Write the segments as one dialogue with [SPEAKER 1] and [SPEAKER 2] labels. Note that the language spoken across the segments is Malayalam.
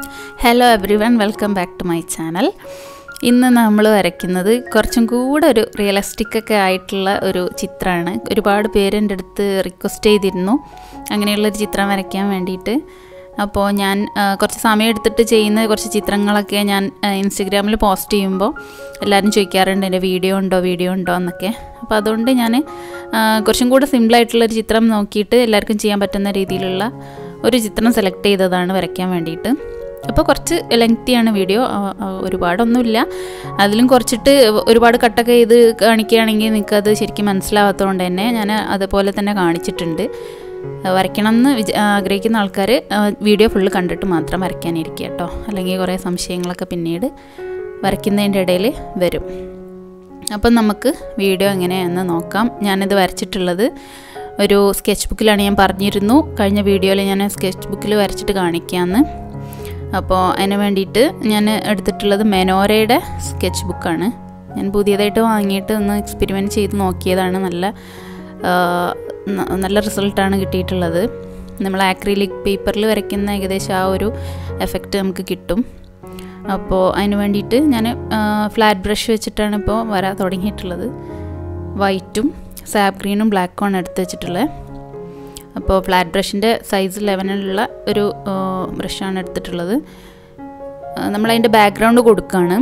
[SPEAKER 1] hello everyone welcome back to my channel ഇന്ന് നമ്മൾ വരയ്ക്കുന്നത് കുറച്ചും കൂടെ ഒരു റിയലിസ്റ്റിക് ഒക്കെ ആയിട്ടുള്ള ഒരു ചിത്രമാണ് ഒരുപാട് പേര് എൻ്റെ അടുത്ത് റിക്വസ്റ്റ് ചെയ്തിരുന്നു അങ്ങനെയുള്ളൊരു ചിത്രം വരയ്ക്കാൻ വേണ്ടിയിട്ട് അപ്പോൾ ഞാൻ ആ, കുറച്ച് സമയം എടുത്തിട്ട് ചെയ്യുന്ന കുറച്ച് ചിത്രങ്ങളൊക്കെ ഞാൻ ഇൻസ്റ്റഗ്രാമിൽ പോസ്റ്റ് ചെയ്യുമ്പോൾ എല്ലാവരും ചോദിക്കാറുണ്ട് എൻ്റെ വീഡിയോ ഉണ്ടോ വീഡിയോ ഉണ്ടോ എന്നൊക്കെ അപ്പോൾ അതുകൊണ്ട് ഞാൻ ആ, കുറച്ചും കൂടെ സിമ്പിളായിട്ടുള്ളൊരു ചിത്രം നോക്കിയിട്ട് എല്ലാവർക്കും ചെയ്യാൻ പറ്റുന്ന രീതിയിലുള്ള ഒരു ചിത്രം സെലക്ട് ചെയ്തതാണ് വരയ്ക്കാൻ വേണ്ടിയിട്ട് അപ്പോൾ കുറച്ച് ലെങ്തിയാണ് വീഡിയോ ആ, ആ, ഒരുപാടൊന്നുമില്ല അതിലും കുറച്ചിട്ട് ഒരുപാട് കട്ടൊക്കെ ചെയ്ത് കാണിക്കുകയാണെങ്കിൽ നിങ്ങൾക്കത് ശരിക്കും മനസ്സിലാവാത്തതുകൊണ്ട് തന്നെ ഞാൻ അതുപോലെ തന്നെ കാണിച്ചിട്ടുണ്ട് വരയ്ക്കണം എന്ന് വിച ആഗ്രഹിക്കുന്ന ആൾക്കാർ വീഡിയോ ഫുള്ള് കണ്ടിട്ട് മാത്രം വരയ്ക്കാനിരിക്കുക കേട്ടോ അല്ലെങ്കിൽ കുറേ സംശയങ്ങളൊക്കെ പിന്നീട് വരയ്ക്കുന്നതിൻ്റെ ഇടയിൽ വരും അപ്പം നമുക്ക് വീഡിയോ എങ്ങനെയാണെന്ന് നോക്കാം ഞാനിത് വരച്ചിട്ടുള്ളത് ഒരു സ്കെച്ച് ബുക്കിലാണ് ഞാൻ പറഞ്ഞിരുന്നു കഴിഞ്ഞ വീഡിയോയിൽ ഞാൻ സ്കെച്ച് ബുക്കിൽ വരച്ചിട്ട് കാണിക്കാമെന്ന് അപ്പോൾ അതിന് വേണ്ടിയിട്ട് ഞാൻ എടുത്തിട്ടുള്ളത് മെനോരയുടെ സ്കെച്ച് ബുക്കാണ് ഞാൻ പുതിയതായിട്ട് വാങ്ങിയിട്ട് ഒന്ന് എക്സ്പെരിമെൻറ്റ് ചെയ്ത് നോക്കിയതാണ് നല്ല ആ, ന- നല്ല റിസൾട്ടാണ് കിട്ടിയിട്ടുള്ളത് നമ്മൾ ആക്രിലിക് പേപ്പറിൽ വരയ്ക്കുന്ന ഏകദേശം ആ ഒരു എഫക്റ്റ് നമുക്ക് കിട്ടും അപ്പോൾ അതിന് വേണ്ടിയിട്ട് ഞാൻ ഫ്ലാറ്റ് ബ്രഷ് വെച്ചിട്ടാണ് ഇപ്പോൾ വര തുടങ്ങിയിട്ടുള്ളത് വൈറ്റും സാബ് ഗ്രീനും ബ്ലാക്കുമാണ് എടുത്ത് വെച്ചിട്ടുള്ളത് അപ്പോൾ ഫ്ലാറ്റ് ബ്രഷിൻ്റെ സൈസ് ലെവനിലുള്ള ഒരു ബ്രഷാണ് എടുത്തിട്ടുള്ളത് ആ, നമ്മളതിൻ്റെ ബാക്ക്ഗ്രൗണ്ട് കൊടുക്കുകയാണ്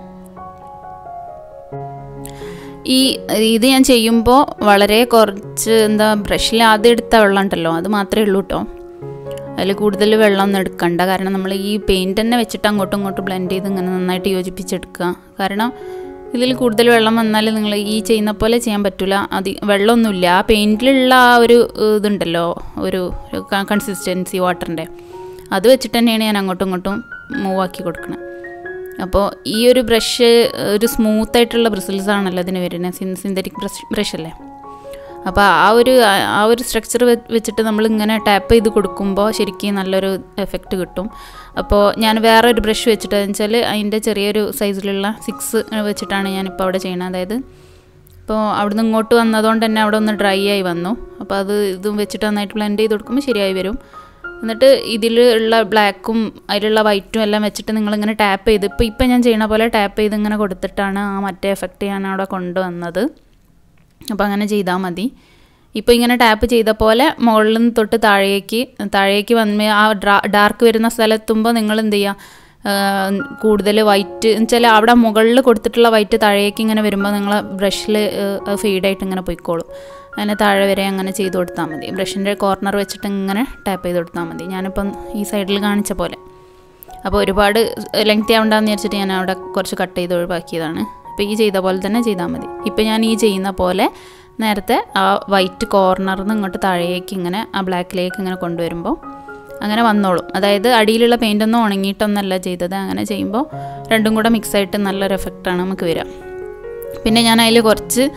[SPEAKER 1] ഈ ഇത് ഞാൻ ചെയ്യുമ്പോൾ വളരെ കുറച്ച് എന്താ ബ്രഷിൽ ആദ്യം എടുത്ത വെള്ളം ഉണ്ടല്ലോ അത് മാത്രമേ ഉള്ളൂ കേട്ടോ അതിൽ കൂടുതൽ വെള്ളം ഒന്നും എടുക്കണ്ട കാരണം നമ്മൾ ഈ പെയിൻറ്റ് തന്നെ വെച്ചിട്ട് അങ്ങോട്ടും ഇങ്ങോട്ടും ബ്ലെൻഡ് ചെയ്ത് ഇങ്ങനെ നന്നായിട്ട് യോജിപ്പിച്ചെടുക്കുക കാരണം ഇതിൽ കൂടുതൽ വെള്ളം വന്നാൽ നിങ്ങൾ ഈ ചെയ്യുന്ന പോലെ ചെയ്യാൻ പറ്റില്ല അതി വെള്ളമൊന്നുമില്ല ആ പെയിൻറ്റിലുള്ള ആ ഒരു ഏഹ്, ഇതുണ്ടല്ലോ ഒരു കൺസിസ്റ്റൻസി വാട്ടറിൻ്റെ അത് വെച്ചിട്ട് തന്നെയാണ് ഞാൻ അങ്ങോട്ടും ഇങ്ങോട്ടും മൂവ് ആക്കി കൊടുക്കുന്നത് അപ്പോൾ ഈ ഒരു ബ്രഷ് ഒരു സ്മൂത്ത് ആയിട്ടുള്ള ബ്രിസിൽസ് ആണല്ലോ ഇതിന് വരുന്നത് സിൻ സിന്തറ്റിക് ബ്രഷ് ബ്രഷ് അല്ലേ അപ്പോൾ ആ ഒരു ആ ഒരു സ്ട്രക്ചർ വെച്ചിട്ട് നമ്മൾ ഇങ്ങനെ ടാപ്പ് ചെയ്ത് കൊടുക്കുമ്പോൾ ശരിക്കും നല്ലൊരു എഫക്റ്റ് കിട്ടും അപ്പോൾ ഞാൻ വേറെ ഒരു ബ്രഷ് വെച്ചിട്ട് വെച്ചാൽ അതിൻ്റെ ചെറിയൊരു സൈസിലുള്ള സിക്സ് വെച്ചിട്ടാണ് ഞാനിപ്പോൾ അവിടെ ചെയ്യുന്നത് അതായത് ഇപ്പോൾ അവിടുന്ന് ഇങ്ങോട്ട് വന്നതുകൊണ്ട് തന്നെ അവിടെ ഒന്ന് ഡ്രൈ ആയി വന്നു അപ്പോൾ അത് ഇതും വെച്ചിട്ട് നന്നായിട്ട് ബ്ലെൻഡ് ചെയ്ത് കൊടുക്കുമ്പോൾ ശരിയായി വരും എന്നിട്ട് ഇതിൽ ഉള്ള ബ്ലാക്കും അതിലുള്ള വൈറ്റും എല്ലാം വെച്ചിട്ട് നിങ്ങളിങ്ങനെ ടാപ്പ് ചെയ്ത് ഇപ്പോൾ ഇപ്പം ഞാൻ ചെയ്യണ പോലെ ടാപ്പ് ചെയ്ത് ഇങ്ങനെ കൊടുത്തിട്ടാണ് ആ മറ്റേ എഫക്റ്റ് ഞാൻ അവിടെ കൊണ്ടുവന്നത് അപ്പോൾ അങ്ങനെ ചെയ്താൽ മതി ഇപ്പോൾ ഇങ്ങനെ ടാപ്പ് ചെയ്ത പോലെ മുകളിൽ നിന്ന് തൊട്ട് താഴേക്ക് താഴേക്ക് വന്ന് ആ ഡാർക്ക് വരുന്ന സ്ഥലത്തുമ്പോൾ നിങ്ങൾ എന്ത് ചെയ്യുക കൂടുതൽ വൈറ്റ് വെച്ചാൽ അവിടെ മുകളിൽ കൊടുത്തിട്ടുള്ള വൈറ്റ് താഴേക്ക് ഇങ്ങനെ വരുമ്പോൾ നിങ്ങൾ ബ്രഷിൽ ഫീഡായിട്ട് ഇങ്ങനെ പോയിക്കോളും അങ്ങനെ താഴെ വരെ അങ്ങനെ ചെയ്ത് കൊടുത്താൽ മതി ബ്രഷിൻ്റെ കോർണർ വെച്ചിട്ട് ഇങ്ങനെ ടാപ്പ് ചെയ്ത് കൊടുത്താൽ മതി ഞാനിപ്പം ഈ സൈഡിൽ കാണിച്ച പോലെ അപ്പോൾ ഒരുപാട് ലെങ്തി ആവണ്ടെന്ന് വിചാരിച്ചിട്ട് ഞാൻ അവിടെ കുറച്ച് കട്ട് ചെയ്ത് ഒഴിവാക്കിയതാണ് അപ്പോൾ ഈ ചെയ്ത പോലെ തന്നെ ചെയ്താൽ മതി ഇപ്പോൾ ഞാൻ ഈ ചെയ്യുന്ന പോലെ നേരത്തെ ആ വൈറ്റ് കോർണറിൽ നിന്ന് ഇങ്ങോട്ട് താഴേക്ക് ഇങ്ങനെ ആ ബ്ലാക്കിലേക്ക് ഇങ്ങനെ കൊണ്ടുവരുമ്പോൾ അങ്ങനെ വന്നോളും അതായത് അടിയിലുള്ള പെയിൻ്റൊന്നും ഉണങ്ങിയിട്ടൊന്നല്ല ചെയ്തത് അങ്ങനെ ചെയ്യുമ്പോൾ രണ്ടും കൂടെ മിക്സായിട്ട് നല്ലൊരു എഫക്റ്റാണ് നമുക്ക് വരിക പിന്നെ ഞാൻ അതിൽ കുറച്ച്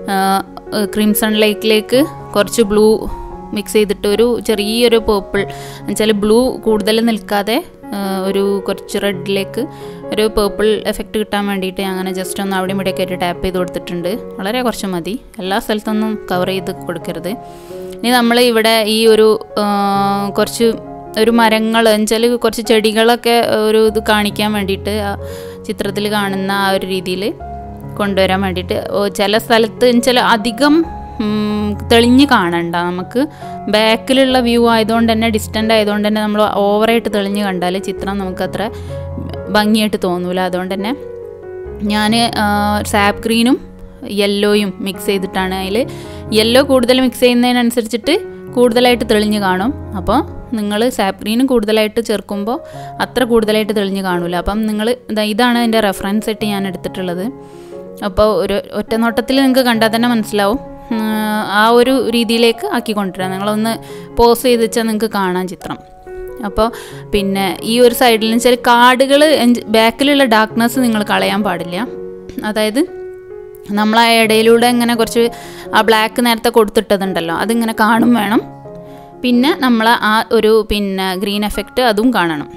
[SPEAKER 1] ക്രീംസൺ ലൈക്കിലേക്ക് കുറച്ച് ബ്ലൂ മിക്സ് ചെയ്തിട്ട് ഒരു ചെറിയൊരു പേർപ്പിൾ എന്നുവെച്ചാൽ ബ്ലൂ കൂടുതൽ നിൽക്കാതെ ആ, ഒരു കുറച്ച് റെഡിലേക്ക് ഒരു പേർപ്പിൾ എഫക്റ്റ് കിട്ടാൻ വേണ്ടിയിട്ട് ഞാൻ അങ്ങനെ ജസ്റ്റ് ഒന്ന് അവിടെയും ഇവിടെയൊക്കെ ആയിട്ട് ടാപ്പ് ചെയ്ത് കൊടുത്തിട്ടുണ്ട് വളരെ കുറച്ച് മതി എല്ലാ സ്ഥലത്തൊന്നും കവർ ചെയ്ത് കൊടുക്കരുത് ഇനി നമ്മൾ ഇവിടെ ഈ ഒരു ആ, കുറച്ച് ഒരു മരങ്ങൾ എന്നുവെച്ചാൽ കുറച്ച് ചെടികളൊക്കെ ഒരു ഇത് കാണിക്കാൻ വേണ്ടിയിട്ട് ആ ചിത്രത്തിൽ കാണുന്ന ആ ഒരു രീതിയിൽ കൊണ്ടുവരാൻ വേണ്ടിയിട്ട് ഓ, ചില സ്ഥലത്ത് വെച്ചാൽ അധികം ഉം, തെളിഞ്ഞ് കാണണ്ട നമുക്ക് ബാക്കിലുള്ള വ്യൂ ആയതുകൊണ്ട് തന്നെ ഡിസ്റ്റൻ്റ് ആയതുകൊണ്ട് തന്നെ നമ്മൾ ഓവറായിട്ട് തെളിഞ്ഞ് കണ്ടാൽ ചിത്രം നമുക്കത്ര ഭംഗിയായിട്ട് തോന്നൂല അതുകൊണ്ട് തന്നെ ഞാൻ സാപ്പ് ഗ്രീനും യെല്ലോയും മിക്സ് ചെയ്തിട്ടാണ് അതിൽ യെല്ലോ കൂടുതൽ മിക്സ് ചെയ്യുന്നതിനനുസരിച്ചിട്ട് കൂടുതലായിട്ട് തെളിഞ്ഞ് കാണും അപ്പോൾ നിങ്ങൾ സാപ്പ് ഗ്രീനും കൂടുതലായിട്ട് ചേർക്കുമ്പോൾ അത്ര കൂടുതലായിട്ട് തെളിഞ്ഞ് കാണൂല അപ്പം നിങ്ങൾ ഇതാണ് അതിൻ്റെ റെഫറൻസ് ആയിട്ട് ഞാൻ എടുത്തിട്ടുള്ളത് അപ്പോൾ ഒരു ഒറ്റ നോട്ടത്തിൽ നിങ്ങൾക്ക് കണ്ടാൽ തന്നെ മനസ്സിലാവും ഉം, ആ ഒരു രീതിയിലേക്ക് ആക്കി കൊണ്ടുവരാം നിങ്ങളൊന്ന് പോസ് ചെയ്ത് വെച്ചാൽ നിങ്ങൾക്ക് കാണാം ചിത്രം അപ്പോൾ പിന്നെ ഈ ഒരു സൈഡിൽ വെച്ചാൽ കാർഡുകൾ ബാക്കിലുള്ള ഡാർക്ക്നെസ് നിങ്ങൾ കളയാൻ പാടില്ല അതായത് നമ്മൾ ആ ഇടയിലൂടെ ഇങ്ങനെ കുറച്ച് ആ ബ്ലാക്ക് നേരത്തെ കൊടുത്തിട്ടതുണ്ടല്ലോ അതിങ്ങനെ കാണും വേണം പിന്നെ നമ്മൾ ആ ഒരു പിന്നെ ഗ്രീൻ എഫക്റ്റ് അതും കാണണം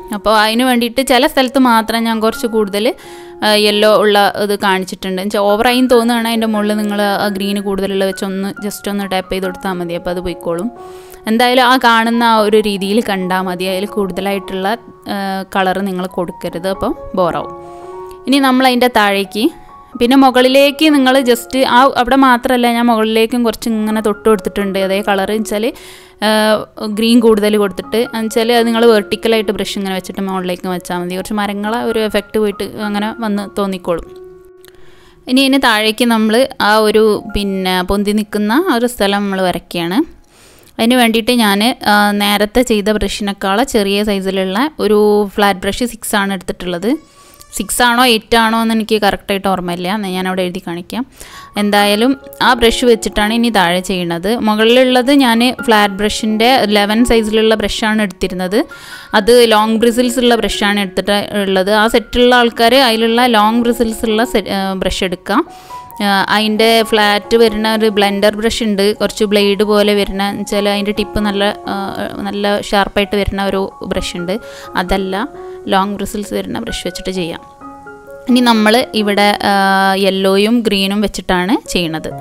[SPEAKER 1] അപ്പോൾ അതിന് വേണ്ടിയിട്ട് ചില സ്ഥലത്ത് മാത്രം ഞാൻ കുറച്ച് കൂടുതൽ യെല്ലോ ഉള്ള ഇത് കാണിച്ചിട്ടുണ്ട് വെച്ചാൽ ഓവറായും തോന്നുകയാണെങ്കിൽ അതിൻ്റെ മുകളിൽ നിങ്ങൾ ആ ഗ്രീന് കൂടുതലുള്ള വെച്ച് ഒന്ന് ജസ്റ്റ് ഒന്ന് ടാപ്പ് ചെയ്ത് കൊടുത്താൽ മതി അപ്പോൾ അത് പോയിക്കോളും എന്തായാലും ആ കാണുന്ന ആ ഒരു രീതിയിൽ കണ്ടാൽ മതി അതിൽ കൂടുതലായിട്ടുള്ള കളറ് നിങ്ങൾ കൊടുക്കരുത് അപ്പോൾ ബോറാവും ഇനി നമ്മൾ അതിൻ്റെ താഴേക്ക് പിന്നെ മുകളിലേക്ക് നിങ്ങൾ ജസ്റ്റ് ആ അവിടെ മാത്രമല്ല ഞാൻ മുകളിലേക്കും കുറച്ച് ഇങ്ങനെ തൊട്ട് കൊടുത്തിട്ടുണ്ട് അതേ കളർ വെച്ചാൽ ഗ്രീൻ കൂടുതൽ കൊടുത്തിട്ട് എന്നുവെച്ചാൽ അത് നിങ്ങൾ വെർട്ടിക്കലായിട്ട് ബ്രഷ് ഇങ്ങനെ വെച്ചിട്ട് മുകളിലേക്ക് വെച്ചാൽ മതി കുറച്ച് മരങ്ങളെ ഒരു എഫക്റ്റ് പോയിട്ട് അങ്ങനെ വന്ന് തോന്നിക്കോളും ഇനി ഇതിന് താഴേക്ക് നമ്മൾ ആ ഒരു പിന്നെ പൊന്തി നിൽക്കുന്ന ഒരു സ്ഥലം നമ്മൾ വരയ്ക്കുകയാണ് അതിന് വേണ്ടിയിട്ട് ഞാൻ നേരത്തെ ചെയ്ത ബ്രഷിനേക്കാൾ ചെറിയ സൈസിലുള്ള ഒരു ഫ്ലാറ്റ് ബ്രഷ് സിക്സ് ആണ് എടുത്തിട്ടുള്ളത് സിക്സ് ആണോ എയ്റ്റ് ആണോ എന്ന് എനിക്ക് കറക്റ്റായിട്ട് ഓർമ്മയില്ല എന്നാൽ ഞാൻ അവിടെ എഴുതി കാണിക്കാം എന്തായാലും ആ ബ്രഷ് വെച്ചിട്ടാണ് ഇനി താഴെ ചെയ്യുന്നത് മുകളിലുള്ളത് ഞാൻ ഫ്ലാറ്റ് ബ്രഷിൻ്റെ ലെവൻ സൈസിലുള്ള ബ്രഷാണ് എടുത്തിരുന്നത് അത് ലോങ് ബ്രിസിൽസ് ഉള്ള ബ്രഷാണ് എടുത്തിട്ട് ഉള്ളത് ആ സെറ്റുള്ള ആൾക്കാർ അതിലുള്ള ലോങ് ബ്രിസിൽസ് ഉള്ള ബ്രഷ് എടുക്കാം അതിൻ്റെ ഫ്ലാറ്റ് വരുന്ന ഒരു ബ്ലെൻഡർ ബ്രഷ് ഉണ്ട് കുറച്ച് ബ്ലേഡ് പോലെ വരുന്ന വെച്ചാൽ അതിൻ്റെ ടിപ്പ് നല്ല നല്ല ഷാർപ്പായിട്ട് വരുന്ന ഒരു ബ്രഷ് ഉണ്ട് അതല്ല ലോങ് ബ്രിസിൽസ് വരുന്ന ബ്രഷ് വെച്ചിട്ട് ചെയ്യാം ഇനി നമ്മൾ ഇവിടെ യെല്ലോയും ഗ്രീനും വെച്ചിട്ടാണ് ചെയ്യണത്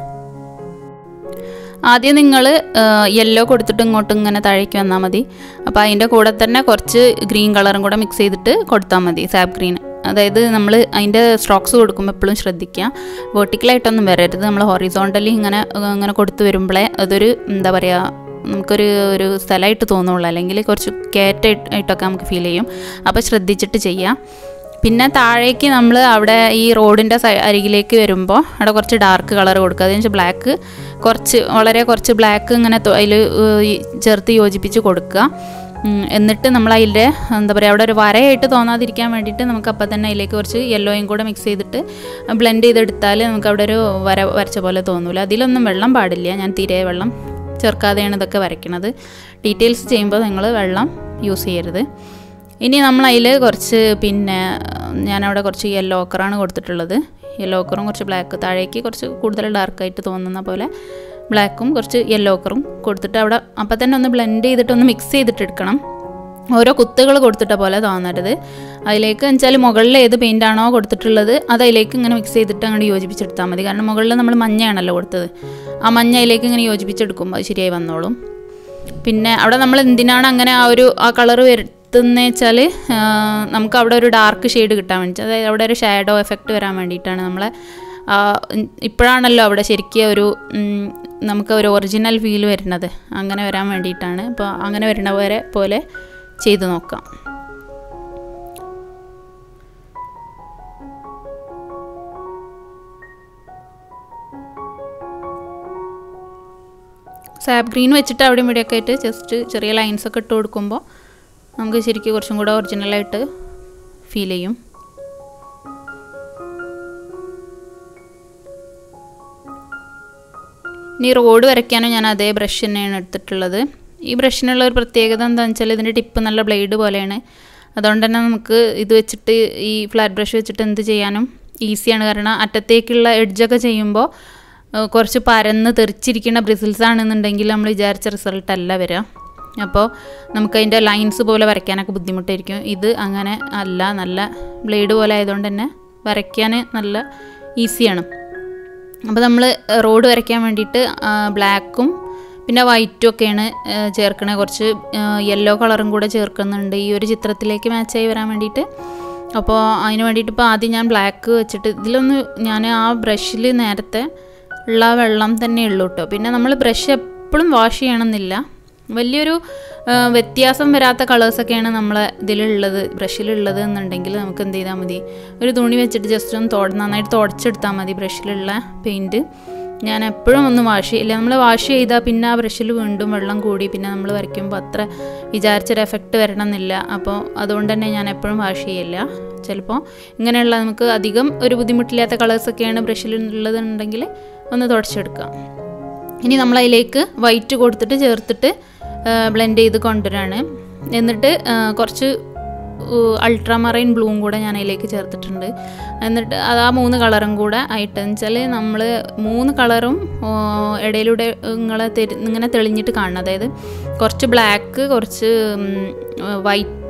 [SPEAKER 1] ആദ്യം നിങ്ങൾ യെല്ലോ കൊടുത്തിട്ട് ഇങ്ങോട്ട് ഇങ്ങനെ താഴേക്ക് വന്നാൽ മതി അപ്പോൾ അതിൻ്റെ കൂടെ തന്നെ കുറച്ച് ഗ്രീൻ കളറും കൂടെ മിക്സ് ചെയ്തിട്ട് കൊടുത്താൽ മതി സാബ് ഗ്രീൻ അതായത് നമ്മൾ അതിൻ്റെ സ്ട്രോക്സ് കൊടുക്കുമ്പോൾ എപ്പോഴും ശ്രദ്ധിക്കുക വെർട്ടിക്കലായിട്ടൊന്നും വരരുത് നമ്മൾ ഹൊറിസോണ്ടലി ഇങ്ങനെ ഇങ്ങനെ കൊടുത്തു വരുമ്പോഴേ അതൊരു എന്താ പറയുക നമുക്കൊരു ഒരു സ്ഥലമായിട്ട് തോന്നുള്ളൂ അല്ലെങ്കിൽ കുറച്ച് കയറ്റായിട്ടൊക്കെ നമുക്ക് ഫീൽ ചെയ്യും അപ്പോൾ ശ്രദ്ധിച്ചിട്ട് ചെയ്യാം പിന്നെ താഴേക്ക് നമ്മൾ അവിടെ ഈ റോഡിൻ്റെ അരികിലേക്ക് വരുമ്പോൾ അവിടെ കുറച്ച് ഡാർക്ക് കളർ കൊടുക്കുക അതിന് വെച്ചാൽ ബ്ലാക്ക് കുറച്ച് വളരെ കുറച്ച് ബ്ലാക്ക് ഇങ്ങനെ അതിൽ ചേർത്ത് യോജിപ്പിച്ച് കൊടുക്കുക എന്നിട്ട് നമ്മൾ അതിൻ്റെ എന്താ പറയുക അവിടെ ഒരു വരയായിട്ട് തോന്നാതിരിക്കാൻ വേണ്ടിയിട്ട് നമുക്ക് അപ്പം തന്നെ അതിലേക്ക് കുറച്ച് യെല്ലോയും കൂടെ മിക്സ് ചെയ്തിട്ട് ബ്ലെൻഡ് ചെയ്തെടുത്താൽ നമുക്ക് അവിടെ ഒരു വര വരച്ച പോലെ തോന്നില്ല അതിലൊന്നും വെള്ളം പാടില്ല ഞാൻ തീരെ വെള്ളം ചേർക്കാതെയാണ് ഇതൊക്കെ വരയ്ക്കുന്നത് ഡീറ്റെയിൽസ് ചെയ്യുമ്പോൾ നിങ്ങൾ വെള്ളം യൂസ് ചെയ്യരുത് ഇനി നമ്മൾ അതിൽ കുറച്ച് പിന്നെ ഞാനവിടെ കുറച്ച് യെല്ലോ ഓക്കറാണ് കൊടുത്തിട്ടുള്ളത് യെല്ലോ ഓക്കറും കുറച്ച് ബ്ലാക്ക് താഴേക്ക് കുറച്ച് കൂടുതൽ ഡാർക്കായിട്ട് തോന്നുന്ന പോലെ ബ്ലാക്കും കുറച്ച് യെല്ലോ ഓക്കറും കൊടുത്തിട്ട് അവിടെ അപ്പം തന്നെ ഒന്ന് ബ്ലെൻഡ് ചെയ്തിട്ട് ഒന്ന് മിക്സ് ചെയ്തിട്ട് എടുക്കണം ഓരോ കുത്തുകൾ കൊടുത്തിട്ട പോലെ തോന്നരുത് അതിലേക്ക് വെച്ചാൽ മുകളിൽ ഏത് പെയിൻ്റ് ആണോ കൊടുത്തിട്ടുള്ളത് അത് അതിലേക്ക് ഇങ്ങനെ മിക്സ് ചെയ്തിട്ട് അങ്ങോട്ട് യോജിപ്പിച്ചെടുത്താൽ മതി കാരണം മുകളിൽ നമ്മൾ മഞ്ഞയാണല്ലോ കൊടുത്തത് ആ മഞ്ഞ അതിലേക്ക് ഇങ്ങനെ യോജിപ്പിച്ചെടുക്കുമ്പോൾ അത് ശരിയായി വന്നോളും പിന്നെ അവിടെ നമ്മൾ എന്തിനാണ് അങ്ങനെ ആ ഒരു ആ കളർ വരുത്തുന്നത് വെച്ചാൽ നമുക്ക് അവിടെ ഒരു ഡാർക്ക് ഷെയ്ഡ് കിട്ടാൻ വേണ്ടി അതായത് അവിടെ ഒരു ഷാഡോ എഫക്റ്റ് വരാൻ വേണ്ടിയിട്ടാണ് നമ്മളെ ഇപ്പോഴാണല്ലോ അവിടെ ശരിക്കും ഒരു നമുക്ക് ഒരു ഒറിജിനൽ ഫീൽ വരുന്നത് അങ്ങനെ വരാൻ വേണ്ടിയിട്ടാണ് അപ്പോൾ അങ്ങനെ വരുന്ന പോലെ പോലെ ചെയ്തു നോക്കാം സാബ് ഗ്രീൻ വെച്ചിട്ട് അവിടെ ഇവിടെയൊക്കെ ആയിട്ട് ജസ്റ്റ് ചെറിയ ലൈൻസ് ഒക്കെ ഇട്ട് കൊടുക്കുമ്പോൾ നമുക്ക് ശരിക്കും കുറച്ചും കൂടെ ഒറിജിനലായിട്ട് ഫീൽ ചെയ്യും ഇനി റോഡ് വരയ്ക്കാനും ഞാൻ അതേ ബ്രഷ് തന്നെയാണ് എടുത്തിട്ടുള്ളത് ഈ ബ്രഷിനുള്ള ഒരു പ്രത്യേകത എന്താണെന്ന് വെച്ചാൽ ഇതിൻ്റെ ടിപ്പ് നല്ല ബ്ലേഡ് പോലെയാണ് അതുകൊണ്ട് തന്നെ നമുക്ക് ഇത് വെച്ചിട്ട് ഈ ഫ്ലാറ്റ് ബ്രഷ് വെച്ചിട്ട് എന്ത് ചെയ്യാനും ഈസിയാണ് കാരണം അറ്റത്തേക്കുള്ള എഡ്ജൊക്കെ ചെയ്യുമ്പോൾ കുറച്ച് പരന്ന് തെറിച്ചിരിക്കുന്ന ബ്രിസിൽസ് ആണെന്നുണ്ടെങ്കിൽ നമ്മൾ വിചാരിച്ച റിസൾട്ട് അല്ല വരിക അപ്പോൾ നമുക്കതിൻ്റെ ലൈൻസ് പോലെ വരയ്ക്കാനൊക്കെ ബുദ്ധിമുട്ടായിരിക്കും ഇത് അങ്ങനെ അല്ല നല്ല ബ്ലേഡ് പോലെ ആയതുകൊണ്ട് തന്നെ വരയ്ക്കാൻ നല്ല ഈസിയാണ് അപ്പോൾ നമ്മൾ റോഡ് വരയ്ക്കാൻ വേണ്ടിയിട്ട് ബ്ലാക്കും പിന്നെ വൈറ്റും ഒക്കെയാണ് ചേർക്കണത് കുറച്ച് യെല്ലോ കളറും കൂടെ ചേർക്കുന്നുണ്ട് ഈ ഒരു ചിത്രത്തിലേക്ക് മാച്ചായി വരാൻ വേണ്ടിയിട്ട് അപ്പോൾ അതിന് വേണ്ടിയിട്ട് ഇപ്പോൾ ആദ്യം ഞാൻ ബ്ലാക്ക് വെച്ചിട്ട് ഇതിലൊന്ന് ഞാൻ ആ ബ്രഷിൽ നേരത്തെ ഉള്ള വെള്ളം തന്നെ ഉള്ളൂ കേട്ടോ പിന്നെ നമ്മൾ ബ്രഷ് എപ്പോഴും വാഷ് ചെയ്യണമെന്നില്ല വലിയൊരു വ്യത്യാസം വരാത്ത കളേഴ്സൊക്കെയാണ് നമ്മളെ ഇതിലുള്ളത് ബ്രഷിലുള്ളത് എന്നുണ്ടെങ്കിൽ നമുക്ക് എന്ത് ചെയ്താൽ മതി ഒരു തുണി വെച്ചിട്ട് ജസ്റ്റ് ഒന്ന് തോട നന്നായിട്ട് തുടച്ചെടുത്താൽ മതി ബ്രഷിലുള്ള പെയിൻറ്റ് ഞാൻ എപ്പോഴും ഒന്ന് വാഷ് ചെയ്യില്ല നമ്മൾ വാഷ് ചെയ്താൽ പിന്നെ ആ ബ്രഷിൽ വീണ്ടും വെള്ളം കൂടി പിന്നെ നമ്മൾ വരയ്ക്കുമ്പോൾ അത്ര വിചാരിച്ചൊരു എഫക്റ്റ് വരണമെന്നില്ല അപ്പോൾ അതുകൊണ്ട് തന്നെ ഞാൻ എപ്പോഴും വാഷ് ചെയ്യില്ല ചിലപ്പോൾ ഇങ്ങനെയുള്ള നമുക്ക് അധികം ഒരു ബുദ്ധിമുട്ടില്ലാത്ത കളേഴ്സൊക്കെയാണ് ബ്രഷിൽ ഉള്ളതെന്നുണ്ടെങ്കിൽ ഒന്ന് തുടച്ചെടുക്കാം ഇനി നമ്മൾ അതിലേക്ക് വൈറ്റ് കൊടുത്തിട്ട് ചേർത്തിട്ട് ബ്ലെൻഡ് ചെയ്ത് കൊണ്ടുവരാണ് എന്നിട്ട് കുറച്ച് അൾട്രാമറൈൻ ബ്ലൂവും കൂടെ ഞാൻ അതിലേക്ക് ചേർത്തിട്ടുണ്ട് എന്നിട്ട് അത് ആ മൂന്ന് കളറും കൂടെ ആയിട്ട് വെച്ചാൽ നമ്മൾ മൂന്ന് കളറും ഇടയിലൂടെ ഇങ്ങളെ തെരി ഇങ്ങനെ തെളിഞ്ഞിട്ട് കാണണം അതായത് കുറച്ച് ബ്ലാക്ക് കുറച്ച് വൈറ്റ്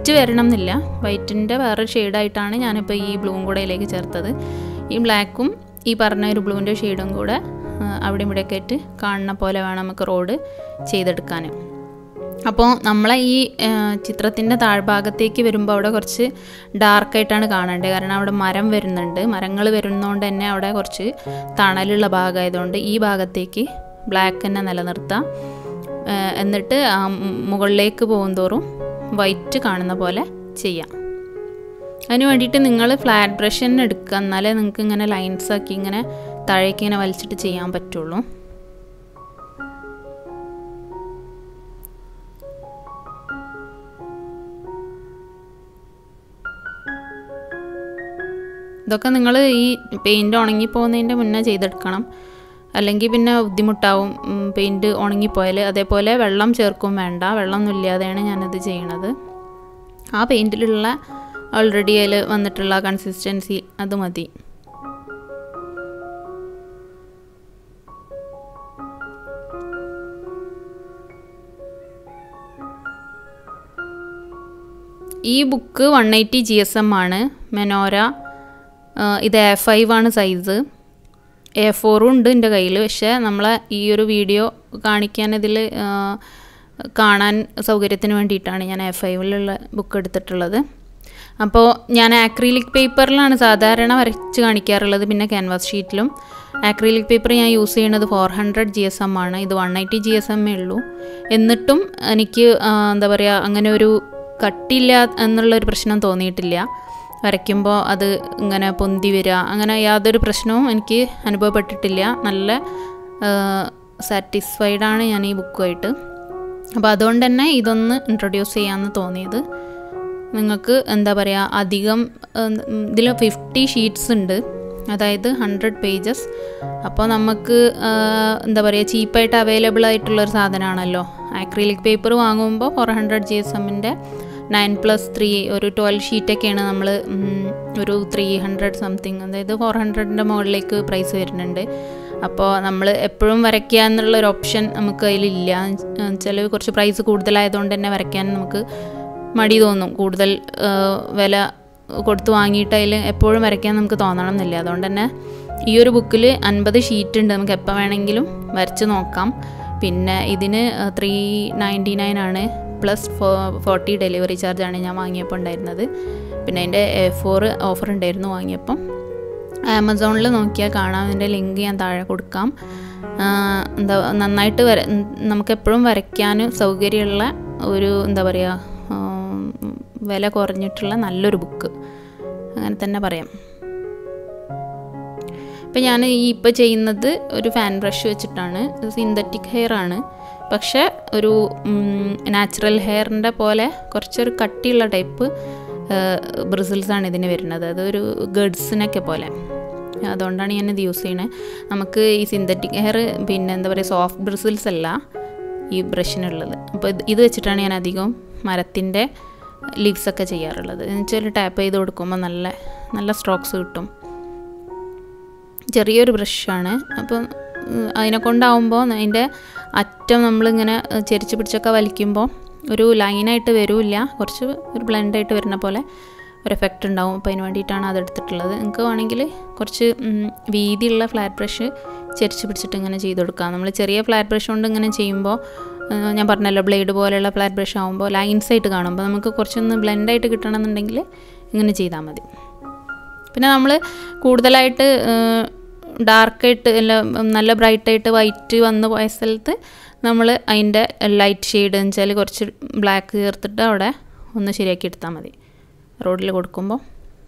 [SPEAKER 1] വൈറ്റ് വരണം എന്നില്ല വൈറ്റിൻ്റെ വേറെ ഷെയ്ഡായിട്ടാണ് ഞാനിപ്പോൾ ഈ ബ്ലൂവും കൂടെ ഇതിലേക്ക് ചേർത്തത് ഈ ബ്ലാക്കും ഈ പറഞ്ഞ ഒരു ബ്ലൂവിൻ്റെ ഷെയ്ഡും കൂടെ അവിടെ ഇവിടെയൊക്കെ ആയിട്ട് കാണുന്ന പോലെ വേണം നമുക്ക് റോഡ് ചെയ്തെടുക്കാൻ അപ്പോൾ നമ്മളെ ഈ ചിത്രത്തിൻ്റെ താഴ്ഭാഗത്തേക്ക് വരുമ്പോൾ അവിടെ കുറച്ച് ഡാർക്കായിട്ടാണ് കാണേണ്ടത് കാരണം അവിടെ മരം വരുന്നുണ്ട് മരങ്ങൾ വരുന്നതുകൊണ്ട് തന്നെ അവിടെ കുറച്ച് തണലുള്ള ഭാഗമായതുകൊണ്ട് ഈ ഭാഗത്തേക്ക് ബ്ലാക്ക് തന്നെ നിലനിർത്താം എന്നിട്ട് മുകളിലേക്ക് പോകുന്തോറും വൈറ്റ് കാണുന്ന പോലെ ചെയ്യാം അതിന് വേണ്ടിയിട്ട് നിങ്ങൾ ഫ്ലാറ്റ് ബ്രഷ് തന്നെ എടുക്കുക എന്നാലേ നിങ്ങൾക്ക് ഇങ്ങനെ ലൈൻസ് ആക്കി ഇങ്ങനെ താഴേക്ക് ഇങ്ങനെ വലിച്ചിട്ട് ചെയ്യാൻ പറ്റുള്ളൂ ഇതൊക്കെ നിങ്ങൾ ഈ പെയിൻറ് ഉണങ്ങിപ്പോകുന്നതിൻ്റെ മുന്നേ ചെയ്തെടുക്കണം അല്ലെങ്കിൽ പിന്നെ ബുദ്ധിമുട്ടാവും പെയിൻറ് ഉണങ്ങിപ്പോയാൽ അതേപോലെ വെള്ളം ചേർക്കും വേണ്ട വെള്ളമൊന്നും ഇല്ലാതെയാണ് ഞാനത് ചെയ്യണത് ആ പെയിൻറ്റിലുള്ള ഓൾറെഡി അതിൽ വന്നിട്ടുള്ള കൺസിസ്റ്റൻസി അത് മതി ഈ book one eighty G S M ആണ് മെനോര ഇത് എ ഫൈവ് ആണ് സൈസ് എ ഫോറും ഉണ്ട് എൻ്റെ കയ്യിൽ പക്ഷേ നമ്മളെ ഈ ഒരു വീഡിയോ കാണിക്കാൻ ഇതിൽ കാണാൻ സൗകര്യത്തിന് വേണ്ടിയിട്ടാണ് ഞാൻ എ ഫൈവിലുള്ള ബുക്ക് എടുത്തിട്ടുള്ളത് അപ്പോൾ ഞാൻ ആക്രിലിക് പേപ്പറിലാണ് സാധാരണ വരച്ച് കാണിക്കാറുള്ളത് പിന്നെ ക്യാൻവാസ് ഷീറ്റിലും ആക്രിലിക് പേപ്പർ ഞാൻ യൂസ് ചെയ്യുന്നത് four hundred G S M ആണ് ഇത് വൺ എയ്റ്റി ജി എസ് എമ്മേ ഉള്ളൂ എന്നിട്ടും എനിക്ക് എന്താ പറയുക അങ്ങനെ ഒരു കട്ടില്ല എന്നുള്ളൊരു പ്രശ്നം തോന്നിയിട്ടില്ല വരയ്ക്കുമ്പോൾ അത് ഇങ്ങനെ പൊന്തി വരിക അങ്ങനെ യാതൊരു പ്രശ്നവും എനിക്ക് അനുഭവപ്പെട്ടിട്ടില്ല നല്ല സാറ്റിസ്ഫൈഡാണ് ഞാൻ ഈ ബുക്കുമായിട്ട് അപ്പോൾ അതുകൊണ്ട് തന്നെ ഇതൊന്ന് ഇൻട്രൊഡ്യൂസ് ചെയ്യാമെന്ന് തോന്നിയത് നിങ്ങൾക്ക് എന്താ പറയുക അധികം ഇതിൽ ഫിഫ്റ്റി ഷീറ്റ്സ് ഉണ്ട് അതായത് ഹൺഡ്രഡ് പേജസ് അപ്പോൾ നമുക്ക് എന്താ പറയുക ചീപ്പായിട്ട് അവൈലബിൾ ആയിട്ടുള്ളൊരു സാധനമാണല്ലോ ആക്രിലിക് പേപ്പർ വാങ്ങുമ്പോൾ ഫോർ ഹൺഡ്രഡ് ജി എസ് എമ്മിൻ്റെ നയൻ പ്ലസ് ത്രീ ഒരു ട്വൽവ് ഷീറ്റൊക്കെയാണ് നമ്മൾ ഒരു ത്രീ ഹൺഡ്രഡ് സംതിങ് അതായത് ഫോർ ഹൺഡ്രഡിൻ്റെ മുകളിലേക്ക് പ്രൈസ് വരുന്നുണ്ട് അപ്പോൾ നമ്മൾ എപ്പോഴും വരയ്ക്കുക എന്നുള്ളൊരു ഓപ്ഷൻ നമുക്ക് അതിലില്ല ചില കുറച്ച് പ്രൈസ് കൂടുതലായതുകൊണ്ട് തന്നെ വരയ്ക്കാൻ നമുക്ക് മടി തോന്നും കൂടുതൽ വില കൊടുത്ത് വാങ്ങിയിട്ട് അതിൽ എപ്പോഴും വരയ്ക്കാൻ നമുക്ക് തോന്നണം എന്നില്ല അതുകൊണ്ട് തന്നെ ഈ ഒരു ബുക്കിൽ അൻപത് ഷീറ്റ് ഉണ്ട് നമുക്ക് എപ്പോൾ വേണമെങ്കിലും വരച്ച് നോക്കാം പിന്നെ ഇതിന് ത്രീ നയൻറ്റി നയൻ ആണ് പ്ലസ് ഫോ ഫോർട്ടി ഡെലിവറി ചാർജാണ് ഞാൻ വാങ്ങിയപ്പോൾ ഉണ്ടായിരുന്നത് പിന്നെ അതിൻ്റെ ഫോർ ഓഫർ ഉണ്ടായിരുന്നു വാങ്ങിയപ്പം ആമസോണിൽ നോക്കിയാൽ കാണാം അതിൻ്റെ ലിങ്ക് ഞാൻ താഴെ കൊടുക്കാം എന്താ നന്നായിട്ട് വര നമുക്ക് എപ്പോഴും വരയ്ക്കാൻ സൗകര്യമുള്ള ഒരു എന്താ പറയുക വില കുറഞ്ഞിട്ടുള്ള നല്ലൊരു ബുക്ക് അങ്ങനെ തന്നെ പറയാം ഇപ്പം ഞാൻ ഈ ഇപ്പോൾ ചെയ്യുന്നത് ഒരു ഫാൻ ബ്രഷ് വെച്ചിട്ടാണ് സിന്തറ്റിക് ഹെയർ ആണ് പക്ഷേ ഒരു നാച്ചുറൽ ഹെയറിൻ്റെ പോലെ കുറച്ചൊരു കട്ടിയുള്ള ടൈപ്പ് ബ്രിസിൽസാണ് ഇതിന് വരുന്നത് അതൊരു ഗഡ്സിനൊക്കെ പോലെ അതുകൊണ്ടാണ് ഞാനിത് യൂസ് ചെയ്യുന്നത് നമുക്ക് ഈ സിന്തറ്റിക് ഹെയർ പിന്നെ എന്താ പറയുക സോഫ്റ്റ് ബ്രിസിൽസ് അല്ല ഈ ബ്രഷിനുള്ളത് അപ്പോൾ ഇത് വെച്ചിട്ടാണ് ഞാൻ അധികം മരത്തിൻ്റെ ലീവ്സൊക്കെ ചെയ്യാറുള്ളത് എന്നുവെച്ചാൽ ടാപ്പ് ചെയ്ത് കൊടുക്കുമ്പോൾ നല്ല നല്ല സ്ട്രോക്സ് കിട്ടും ചെറിയൊരു ബ്രഷാണ് അപ്പം അതിനെ കൊണ്ടാവുമ്പോൾ അതിൻ്റെ അറ്റം നമ്മളിങ്ങനെ ചെരിച്ച് പിടിച്ചൊക്കെ വലിക്കുമ്പോൾ ഒരു ലൈനായിട്ട് വരില്ല കുറച്ച് ഒരു ബ്ലെൻഡായിട്ട് വരുന്ന പോലെ ഒരു എഫക്റ്റ് ഉണ്ടാവും അപ്പോൾ അതിന് വേണ്ടിയിട്ടാണ് അതെടുത്തിട്ടുള്ളത് നിങ്ങൾക്ക് വേണമെങ്കിൽ കുറച്ച് വീതിയുള്ള ഫ്ലാറ്റ് ബ്രഷ് ചെരിച്ച് പിടിച്ചിട്ട് ഇങ്ങനെ ചെയ്ത് കൊടുക്കാം നമ്മൾ ചെറിയ ഫ്ലാറ്റ് ബ്രഷ് കൊണ്ട് ഇങ്ങനെ ചെയ്യുമ്പോൾ ഞാൻ പറഞ്ഞല്ലോ ബ്ലേഡ് പോലെയുള്ള ഫ്ലാറ്റ് ബ്രഷ് ആകുമ്പോൾ ലൈൻസ് ആയിട്ട് കാണുമ്പോൾ നമുക്ക് കുറച്ചൊന്ന് ബ്ലെൻഡായിട്ട് കിട്ടണമെന്നുണ്ടെങ്കിൽ ഇങ്ങനെ ചെയ്താൽ മതി പിന്നെ നമ്മൾ കൂടുതലായിട്ട് ഡാർക്കായിട്ട് അല്ല നല്ല ബ്രൈറ്റായിട്ട് വൈറ്റ് വന്ന് പോയ സ്ഥലത്ത് നമ്മൾ അതിൻ്റെ ലൈറ്റ് ഷെയ്ഡ് എന്ന് വെച്ചാൽ കുറച്ച് ബ്ലാക്ക് ചേർത്തിട്ട് അവിടെ ഒന്ന് ശരിയാക്കി എടുത്താൽ മതി റോഡിൽ കൊടുക്കുമ്പോൾ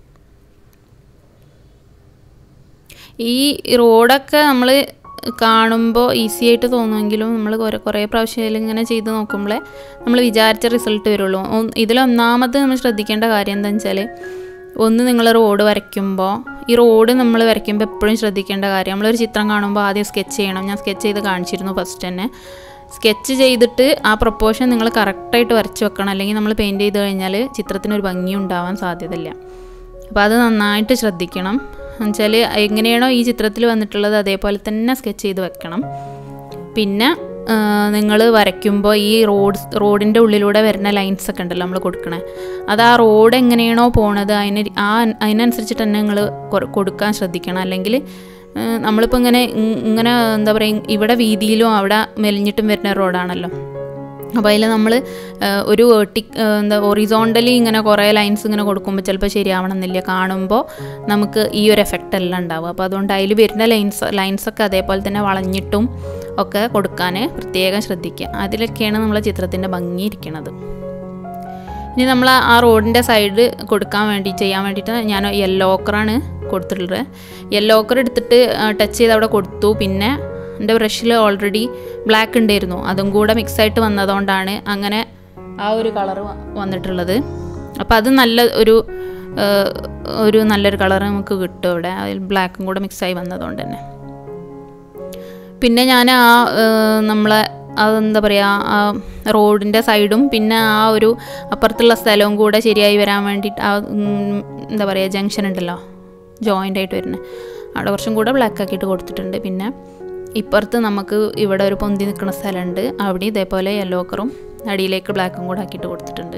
[SPEAKER 1] ഈ റോഡൊക്കെ നമ്മൾ കാണുമ്പോൾ ഈസി ആയിട്ട് തോന്നുമെങ്കിലും നമ്മൾ കുറേ കുറേ പ്രാവശ്യം ഇങ്ങനെ ചെയ്ത് നോക്കുമ്പോഴേ നമ്മൾ വിചാരിച്ച റിസൾട്ട് വരുള്ളൂ ഇതിലൊന്നാമത് നമ്മൾ ശ്രദ്ധിക്കേണ്ട കാര്യം എന്താണെന്ന് വെച്ചാൽ ഒന്ന് നിങ്ങൾ റോഡ് വരയ്ക്കുമ്പോൾ ഈ റോഡ് നമ്മൾ വരയ്ക്കുമ്പോൾ എപ്പോഴും ശ്രദ്ധിക്കേണ്ട കാര്യം നമ്മളൊരു ചിത്രം കാണുമ്പോൾ ആദ്യം സ്കെച്ച് ചെയ്യണം ഞാൻ സ്കെച്ച് ചെയ്ത് കാണിച്ചിരുന്നു ഫസ്റ്റ് തന്നെ സ്കെച്ച് ചെയ്തിട്ട് ആ പ്രൊപ്പോർഷൻ നിങ്ങൾ കറക്റ്റായിട്ട് വരച്ച് വെക്കണം അല്ലെങ്കിൽ നമ്മൾ പെയിൻറ്റ് ചെയ്ത് കഴിഞ്ഞാൽ ചിത്രത്തിനൊരു ഭംഗി ഉണ്ടാവാൻ സാധ്യതയില്ല അപ്പോൾ അത് നന്നായിട്ട് ശ്രദ്ധിക്കണം എന്നുവെച്ചാൽ എങ്ങനെയാണോ ഈ ചിത്രത്തിൽ വന്നിട്ടുള്ളത് അതേപോലെ തന്നെ സ്കെച്ച് ചെയ്ത് വെക്കണം പിന്നെ നിങ്ങൾ വരയ്ക്കുമ്പോൾ ഈ റോഡ് റോഡിൻ്റെ ഉള്ളിലൂടെ വരുന്ന ലൈൻസ് ഒക്കെ ഉണ്ടല്ലോ നമ്മൾ കൊടുക്കണേ അത് ആ റോഡ് എങ്ങനെയാണോ പോണത് അതിന് ആ അതിനനുസരിച്ചിട്ട് തന്നെ നിങ്ങൾ കൊടുക്കാൻ ശ്രദ്ധിക്കണം അല്ലെങ്കിൽ നമ്മളിപ്പോൾ ഇങ്ങനെ ഇങ്ങനെ എന്താ പറയുക ഇവിടെ വീതിയിലും അവിടെ മെലിഞ്ഞിട്ടും വരുന്ന റോഡാണല്ലോ അപ്പോൾ അതിൽ നമ്മൾ ഒരു വേർട്ടി എന്താ ഒറിസോണ്ടലി ഇങ്ങനെ കുറേ ലൈൻസ് ഇങ്ങനെ കൊടുക്കുമ്പോൾ ചിലപ്പോൾ ശരിയാവണമെന്നില്ല കാണുമ്പോൾ നമുക്ക് ഈ ഒരു എഫക്റ്റ് എല്ലാം ഉണ്ടാവും അപ്പോൾ അതുകൊണ്ട് അതിൽ വരുന്ന ലൈൻസ് ലൈൻസൊക്കെ അതേപോലെ തന്നെ വളഞ്ഞിട്ടും ഒക്കെ കൊടുക്കാൻ പ്രത്യേകം ശ്രദ്ധിക്കുക അതിലൊക്കെയാണ് നമ്മളെ ചിത്രത്തിൻ്റെ ഭംഗി ഇരിക്കുന്നത് ഇനി നമ്മൾ ആ റോഡിൻ്റെ സൈഡ് കൊടുക്കാൻ വേണ്ടി ചെയ്യാൻ വേണ്ടിയിട്ട് ഞാൻ യെല്ലോ ഓക്കറാണ് കൊടുത്തിട്ടുള്ളത് യെല്ലോ ഓക്കർ എടുത്തിട്ട് ടച്ച് ചെയ്ത് അവിടെ കൊടുത്തു പിന്നെ എൻ്റെ ബ്രഷിൽ ഓൾറെഡി ബ്ലാക്ക് ഉണ്ടായിരുന്നു അതും കൂടെ മിക്സ് ആയിട്ട് വന്നതുകൊണ്ടാണ് അങ്ങനെ ആ ഒരു കളർ വന്നിട്ടുള്ളത് അപ്പോൾ അത് നല്ല ഒരു ഒരു നല്ലൊരു കളർ നമുക്ക് കിട്ടും ഇവിടെ അതിൽ ബ്ലാക്കും കൂടെ മിക്സായി വന്നതുകൊണ്ട് തന്നെ പിന്നെ ഞാൻ ആ നമ്മളെ അതെന്താ പറയുക ആ റോഡിൻ്റെ സൈഡും പിന്നെ ആ ഒരു അപ്പുറത്തുള്ള സ്ഥലവും കൂടെ ശരിയായി വരാൻ വേണ്ടിയിട്ട് ആ എന്താ പറയുക ജംഗ്ഷൻ ഉണ്ടല്ലോ ജോയിൻ്റ് ആയിട്ട് വരുന്നത് അവിടെ കുറച്ചും കൂടെ ബ്ലാക്ക് ആക്കിയിട്ട് കൊടുത്തിട്ടുണ്ട് പിന്നെ ഇപ്പുറത്ത് നമുക്ക് ഇവിടെ ഒരു പൊന്തി നിൽക്കുന്ന സ്ഥലമുണ്ട് അവിടെ ഇതേപോലെ യെല്ലോ കളറും അടിയിലേക്ക് ബ്ലാക്കും കൂടെ ആക്കിയിട്ട് കൊടുത്തിട്ടുണ്ട്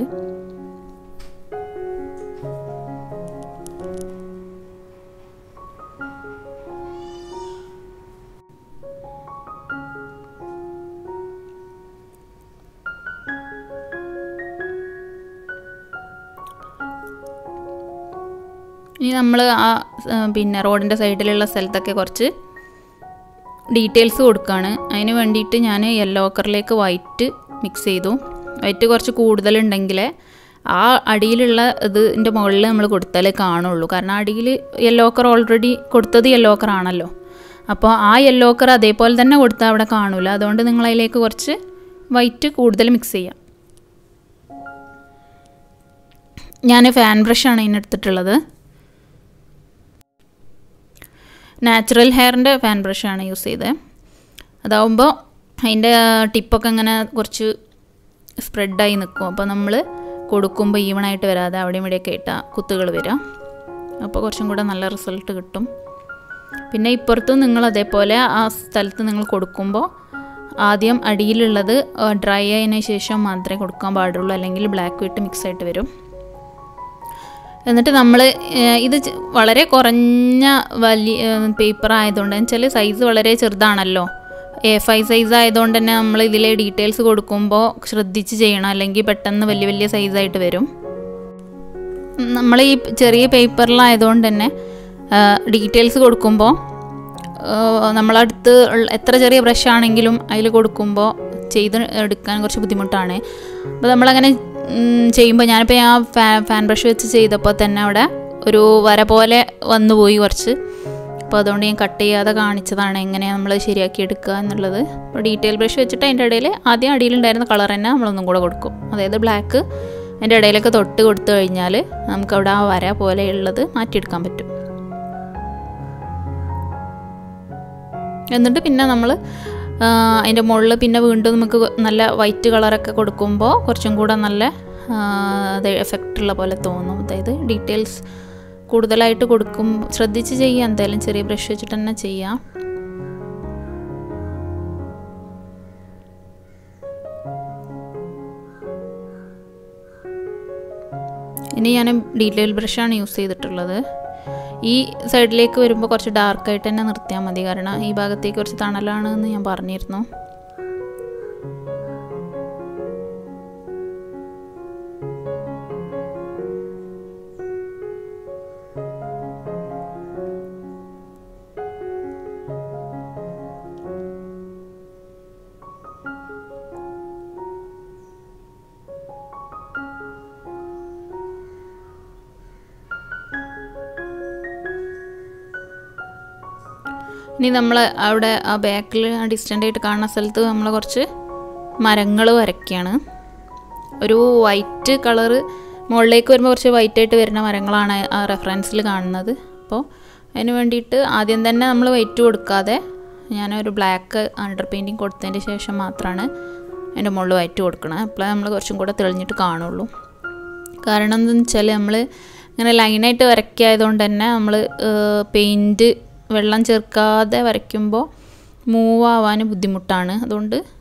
[SPEAKER 1] ഇനി നമ്മൾ ആ പിന്നെ റോഡിൻ്റെ സൈഡിലുള്ള സ്ഥലത്തൊക്കെ കുറച്ച് ഡീറ്റെയിൽസ് കൊടുക്കുകയാണ് അതിന് വേണ്ടിയിട്ട് ഞാൻ യെല്ലോ ഓക്കറിലേക്ക് വൈറ്റ് മിക്സ് ചെയ്തു വൈറ്റ് കുറച്ച് കൂടുതലുണ്ടെങ്കിൽ ആ അടിയിലുള്ള ഇതിൻ്റെ മുകളിൽ നമ്മൾ കൊടുത്താലേ കാണുള്ളൂ കാരണം അടിയിൽ യെല്ലോ ഓക്കർ ഓൾറെഡി കൊടുത്തത് യെല്ലോ ഓക്കർ ആണല്ലോ അപ്പോൾ ആ യെല്ലോ ഓക്കർ അതേപോലെ തന്നെ കൊടുത്താൽ അവിടെ കാണൂല അതുകൊണ്ട് നിങ്ങൾ അതിലേക്ക് കുറച്ച് വൈറ്റ് കൂടുതൽ മിക്സ് ചെയ്യാം ഞാൻ ഫാൻ ബ്രഷാണ് ഇതിനെടുത്തിട്ടുള്ളത് നാച്ചുറൽ ഹെയറിൻ്റെ ഫാൻ ബ്രഷാണ് യൂസ് ചെയ്തത് അതാവുമ്പോൾ അതിൻ്റെ ടിപ്പൊക്കെ ഇങ്ങനെ കുറച്ച് സ്പ്രെഡായി നിൽക്കും അപ്പോൾ നമ്മൾ കൊടുക്കുമ്പോൾ ഈവണായിട്ട് വരാതെ അവിടെയും ഇവിടെയൊക്കെ ഇട്ടാൽ കുത്തുകൾ വരാം അപ്പോൾ കുറച്ചും കൂടെ നല്ല റിസൾട്ട് കിട്ടും പിന്നെ ഇപ്പുറത്തും നിങ്ങൾ അതേപോലെ ആ സ്ഥലത്ത് നിങ്ങൾ കൊടുക്കുമ്പോൾ ആദ്യം അടിയിലുള്ളത് ഡ്രൈ ആയതിനു ശേഷം മാത്രമേ കൊടുക്കാൻ പാടുള്ളൂ അല്ലെങ്കിൽ ബ്ലാക്ക് വിട്ട് മിക്സ് ആയിട്ട് വരും എന്നിട്ട് നമ്മൾ ഇത് വളരെ കുറഞ്ഞ വലിയ പേപ്പർ ആയതുകൊണ്ട് വെച്ചാൽ സൈസ് വളരെ ചെറുതാണല്ലോ എ ഫൈവ് സൈസ് ആയതുകൊണ്ട് തന്നെ നമ്മൾ ഇതിലെ ഡീറ്റെയിൽസ് കൊടുക്കുമ്പോൾ ശ്രദ്ധിച്ച് ചെയ്യണം അല്ലെങ്കിൽ പെട്ടെന്ന് വലിയ വലിയ സൈസായിട്ട് വരും നമ്മൾ ഈ ചെറിയ പേപ്പറിലായതുകൊണ്ട് തന്നെ ഡീറ്റെയിൽസ് കൊടുക്കുമ്പോൾ നമ്മളടുത്ത് എത്ര ചെറിയ ബ്രഷ് ആണെങ്കിലും അതിൽ കൊടുക്കുമ്പോൾ ചെയ്ത് എടുക്കാൻ കുറച്ച് ബുദ്ധിമുട്ടാണ് അപ്പോൾ നമ്മളങ്ങനെ ചെയ്യുമ്പോൾ ഞാനിപ്പോൾ ആ ഫാൻ ഫാൻ ബ്രഷ് വെച്ച് ചെയ്തപ്പോൾ തന്നെ അവിടെ ഒരു വര പോലെ വന്നു പോയി കുറച്ച് അപ്പോൾ അതുകൊണ്ട് ഞാൻ കട്ട് ചെയ്യാതെ കാണിച്ചതാണ് എങ്ങനെ നമ്മൾ ശരിയാക്കി എടുക്കുക എന്നുള്ളത് അപ്പോൾ ഡീറ്റെയിൽ ബ്രഷ് വെച്ചിട്ട് അതിൻ്റെ ഇടയിൽ ആദ്യം അടിയിലുണ്ടായിരുന്ന കളർ തന്നെ നമ്മളൊന്നും കൂടെ കൊടുക്കും അതായത് ബ്ലാക്ക് അതിൻ്റെ ഇടയിലൊക്കെ തൊട്ട് കൊടുത്തു കഴിഞ്ഞാൽ നമുക്കവിടെ ആ വര പോലെയുള്ളത് മാറ്റിയെടുക്കാൻ പറ്റും എന്നിട്ട് പിന്നെ നമ്മൾ അതിൻ്റെ മുകളിൽ പിന്നെ വീണ്ടും നമുക്ക് നല്ല വൈറ്റ് കളറൊക്കെ കൊടുക്കുമ്പോൾ കുറച്ചും കൂടെ നല്ല അത് എഫക്റ്റ് ഉള്ള പോലെ തോന്നും അതായത് ഡീറ്റെയിൽസ് കൂടുതലായിട്ട് കൊടുക്കും ശ്രദ്ധിച്ച് ചെയ്യാം എന്തായാലും ചെറിയ ബ്രഷ് വെച്ചിട്ട് തന്നെ ചെയ്യാം ഇനി ഞാൻ ഡീറ്റെയിൽ ബ്രഷാണ് യൂസ് ചെയ്തിട്ടുള്ളത് ഈ സൈഡിലേക്ക് വരുമ്പോൾ കുറച്ച് ഡാർക്കായിട്ട് തന്നെ നിർത്തിയാൽ മതി കാരണം ഈ ഭാഗത്തേക്ക് കുറച്ച് തണലാണ് എന്ന് ഞാൻ പറഞ്ഞിരുന്നു ഇനി നമ്മൾ അവിടെ ആ ബാക്കിൽ ഡിസ്റ്റൻ്റ് ആയിട്ട് കാണുന്ന സ്ഥലത്ത് നമ്മൾ കുറച്ച് മരങ്ങൾ വരയ്ക്കുകയാണ് ഒരു വൈറ്റ് കളറ് മുകളിലേക്ക് വരുമ്പോൾ കുറച്ച് വൈറ്റ് ആയിട്ട് വരുന്ന മരങ്ങളാണ് ആ റെഫറൻസിൽ കാണുന്നത് അപ്പോൾ അതിന് വേണ്ടിയിട്ട് ആദ്യം തന്നെ നമ്മൾ വൈറ്റ് കൊടുക്കാതെ ഞാനൊരു ബ്ലാക്ക് അണ്ടർ പെയിൻറ്റിങ് കൊടുത്തതിന് ശേഷം മാത്രമാണ് അതിൻ്റെ മുകളിൽ വൈറ്റ് കൊടുക്കണം അപ്പോൾ നമ്മൾ കുറച്ചും കൂടെ തെളിഞ്ഞിട്ട് കാണുള്ളൂ കാരണം എന്താണെന്ന് വെച്ചാൽ നമ്മൾ ഇങ്ങനെ ലൈനായിട്ട് വരയ്ക്കായതുകൊണ്ട് തന്നെ നമ്മൾ പെയിൻറ്റ് വെള്ളം ചേർക്കാതെ വരയ്ക്കുമ്പോൾ മൂവ് ആവാൻ ബുദ്ധിമുട്ടാണ് അതുകൊണ്ട്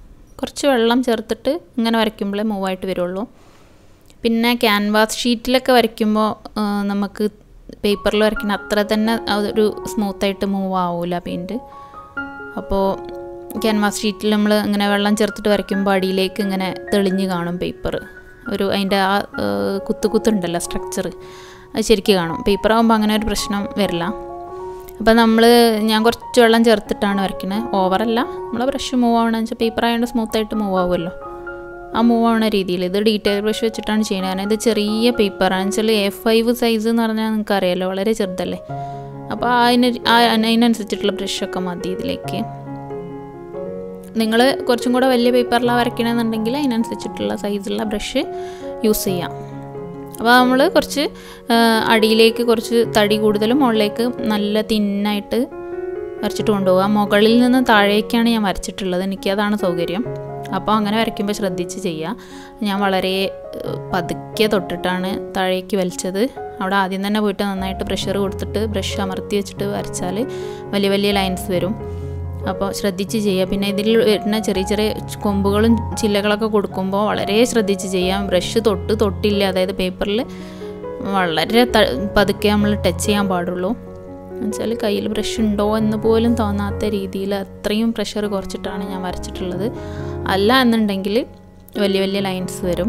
[SPEAKER 1] കുറച്ച് വെള്ളം ചേർത്തിട്ട് ഇങ്ങനെ വരയ്ക്കുമ്പോഴേ മൂവായിട്ട് വരുള്ളൂ പിന്നെ ക്യാൻവാസ് ഷീറ്റിലൊക്കെ വരയ്ക്കുമ്പോൾ നമുക്ക് പേപ്പറിൽ വരയ്ക്കുന്ന അത്ര തന്നെ ഒരു സ്മൂത്തായിട്ട് മൂവ് ആവില്ല പെയിൻറ്റ് അപ്പോൾ ക്യാൻവാസ് ഷീറ്റിൽ നമ്മൾ ഇങ്ങനെ വെള്ളം ചേർത്തിട്ട് വരയ്ക്കുമ്പോൾ അടിയിലേക്ക് ഇങ്ങനെ തെളിഞ്ഞ് കാണും പേപ്പർ ഒരു അതിൻ്റെ ആ കുത്തു കുത്തുണ്ടല്ലോ സ്ട്രക്ചർ അത് ശരിക്കും കാണും പേപ്പർ ആകുമ്പോൾ അങ്ങനെ ഒരു പ്രശ്നം വരില്ല അപ്പോൾ നമ്മൾ ഞാൻ കുറച്ച് വെള്ളം ചേർത്തിട്ടാണ് വരയ്ക്കുന്നത് ഓവറല്ല നമ്മൾ ബ്രഷ് മൂവ് ആവണമെന്ന് വെച്ചാൽ പേപ്പർ ആയതുകൊണ്ട് സ്മൂത്തായിട്ട് മൂവ് ആവുമല്ലോ ആ മൂവ് ആവുന്ന രീതിയിൽ ഇത് ഡീറ്റെയിൽ ബ്രഷ് വെച്ചിട്ടാണ് ചെയ്യുന്നത് കാരണം ഇത് ചെറിയ പേപ്പറാണ് വെച്ചാൽ എ ഫൈവ് സൈസ് എന്ന് പറഞ്ഞാൽ നിങ്ങൾക്ക് അറിയാമല്ലോ വളരെ ചെറുതല്ലേ അപ്പോൾ അതിന് അതിനനുസരിച്ചിട്ടുള്ള ബ്രഷൊക്കെ മതി ഇതിലേക്ക് നിങ്ങൾ കുറച്ചും കൂടെ വലിയ പേപ്പറിലാണ് വരയ്ക്കണമെന്നുണ്ടെങ്കിൽ അതിനനുസരിച്ചിട്ടുള്ള സൈസുള്ള ബ്രഷ് യൂസ് ചെയ്യാം അപ്പോൾ നമ്മൾ കുറച്ച് അടിയിലേക്ക് കുറച്ച് തടി കൂടുതലും മുകളിലേക്ക് നല്ല തിന്നായിട്ട് വരച്ചിട്ട് കൊണ്ടുപോകുക മുകളിൽ നിന്ന് താഴേക്കാണ് ഞാൻ വരച്ചിട്ടുള്ളത് എനിക്ക് അതാണ് സൗകര്യം അപ്പോൾ അങ്ങനെ വരയ്ക്കുമ്പോൾ ശ്രദ്ധിച്ച് ചെയ്യുക ഞാൻ വളരെ പതുക്കെ തൊട്ടിട്ടാണ് താഴേക്ക് വലിച്ചത് അവിടെ ആദ്യം തന്നെ പോയിട്ട് നന്നായിട്ട് പ്രഷർ കൊടുത്തിട്ട് ബ്രഷ് അമർത്തി വെച്ചിട്ട് വരച്ചാൽ വലിയ വലിയ ലൈൻസ് വരും അപ്പോൾ ശ്രദ്ധിച്ച് ചെയ്യുക പിന്നെ ഇതിൽ വരുന്ന ചെറിയ ചെറിയ കൊമ്പുകളും ചില്ലകളൊക്കെ കൊടുക്കുമ്പോൾ വളരെ ശ്രദ്ധിച്ച് ചെയ്യാം ബ്രഷ് തൊട്ട് തൊട്ടില്ല അതായത് പേപ്പറിൽ വളരെ പതുക്കെ നമ്മൾ ടച്ച് ചെയ്യാൻ പാടുള്ളൂ എന്നുവെച്ചാൽ കയ്യിൽ ബ്രഷ് ഉണ്ടോ എന്ന് പോലും തോന്നാത്ത രീതിയിൽ അത്രയും പ്രഷർ കുറച്ചിട്ടാണ് ഞാൻ വരച്ചിട്ടുള്ളത് അല്ല എന്നുണ്ടെങ്കിൽ വലിയ വലിയ ലൈൻസ് വരും